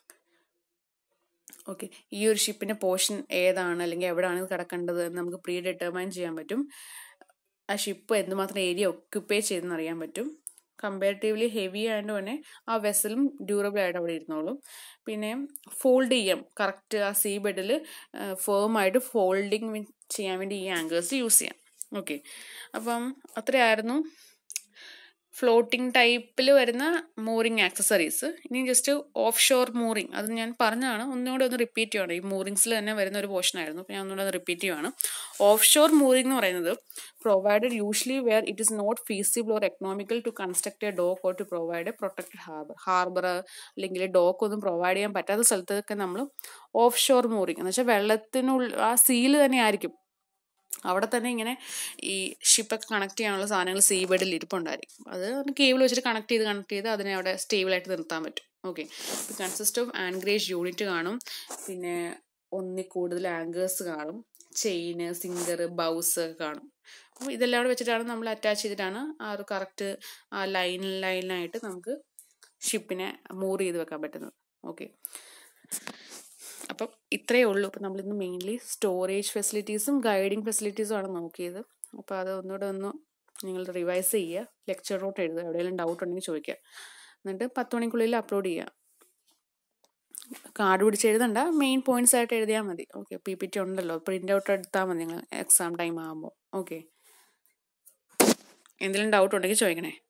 ഓക്കെ ഈ ഒരു ഷിപ്പിൻ്റെ പോർഷൻ ഏതാണ് അല്ലെങ്കിൽ എവിടെയാണ് ഇത് കിടക്കേണ്ടത് എന്ന് നമുക്ക് പ്രീ ഡിറ്റർമൈൻ ചെയ്യാൻ പറ്റും ആ ഷിപ്പ് എന്തുമാത്രം ഏരിയ ഒക്യുപ്പൈ ചെയ്തെന്ന് അറിയാൻ പറ്റും കമ്പാരിറ്റീവ്ലി ഹെവി ആയതുകൊണ്ട് തന്നെ ആ വെസലും ഡ്യൂറബിൾ ആയിട്ട് അവിടെ ഇരുന്നോളും പിന്നെ ഫോൾഡ് ചെയ്യാം കറക്റ്റ് ആ സീ ബെഡിൽ ഫേമായിട്ട് ഫോൾഡിങ് ചെയ്യാൻ വേണ്ടി ഈ ആങ്കേഴ്സ് യൂസ് ചെയ്യാം ഓക്കെ അപ്പം അത്രയായിരുന്നു ഫ്ലോട്ടിംഗ് ടൈപ്പിൽ വരുന്ന മൂറിങ് ആക്സസറീസ് ഇനി ജസ്റ്റ് ഓഫ് ഷോർ മൂറിങ് അത് ഞാൻ പറഞ്ഞതാണ് ഒന്നുകൂടെ ഒന്ന് റിപ്പീറ്റ് ചെയ്യണം ഈ മൂറിങ്സിൽ തന്നെ വരുന്ന ഒരു പോർഷൻ ആയിരുന്നു അപ്പോൾ ഞാൻ ഒന്നുകൂടെ ഒന്ന് റിപ്പീറ്റ് ചെയ്യുവാണ് ഓഫ് ഷോർ മൂറിങ് എന്ന് പറയുന്നത് provided usually where it is not feasible or economical to construct a dock or to provide a protected harbour harbour അല്ലെങ്കിൽ ഡോക്ക് ഒന്നും പ്രൊവൈഡ് ചെയ്യാൻ പറ്റാത്ത സ്ഥലത്തൊക്കെ നമ്മൾ ഓഫ് ഷോർ മൂറിങ് എന്ന് വെച്ചാൽ വെള്ളത്തിനുള്ള ആ സീല് തന്നെ ആയിരിക്കും അവിടെ തന്നെ ഇങ്ങനെ ഈ ഷിപ്പൊക്കെ കണക്ട് ചെയ്യാനുള്ള സാധനങ്ങൾ സീ ബെഡിൽ ഇരിപ്പുണ്ടായിരിക്കും അത് കേബിൾ വെച്ചിട്ട് കണക്ട് ചെയ്ത് കണക്ട് ചെയ്ത് അതിനെ അവിടെ സ്റ്റേബിളായിട്ട് നിർത്താൻ പറ്റും okay consist of anchorage unit കാണും പിന്നെ ഒന്നിൽ കൂടുതൽ ആങ്കേഴ്സ് കാണും ചെയിന് സിംഗർ ബൗസ് കാണും അപ്പോൾ ഇതെല്ലാം കൂടെ വെച്ചിട്ടാണ് നമ്മൾ അറ്റാച്ച് ചെയ്തിട്ടാണ് ആ ഒരു കറക്റ്റ് ആ ലൈൻ ലൈനായിട്ട് നമുക്ക് ഷിപ്പിനെ മൂവ് ചെയ്ത് വെക്കാൻ പറ്റുന്നത് ഓക്കെ അപ്പം ഇത്രയേ ഉള്ളൂ അപ്പം നമ്മളിന്ന് മെയിൻലി സ്റ്റോറേജ് ഫെസിലിറ്റീസും ഗൈഡിങ് ഫെസിലിറ്റീസും ആണ് നോക്കിയത് അപ്പോൾ അത് ഒന്നുകൂടെ ഒന്ന് നിങ്ങൾ റിവൈസ് ചെയ്യുക ലെക്ചർ നോട്ട് എഴുതുക എവിടെയെങ്കിലും ഡൗട്ട് ഉണ്ടെങ്കിൽ ചോദിക്കുക എന്നിട്ട് പത്ത് മണിക്കുള്ളിൽ അപ്ലോഡ് ചെയ്യുക കാർഡ് പിടിച്ച് എഴുതണ്ട മെയിൻ പോയിന്റ്സ് ആയിട്ട് എഴുതിയാൽ മതി ഓക്കെ പി പി ടി ഉണ്ടല്ലോ പ്രിൻ്റ് ഔട്ട് എടുത്താൽ മതി നിങ്ങൾ എക്സാം ടൈം ആകുമ്പോൾ ഓക്കെ എന്തെങ്കിലും ഡൗട്ട് ഉണ്ടെങ്കിൽ ചോദിക്കണേ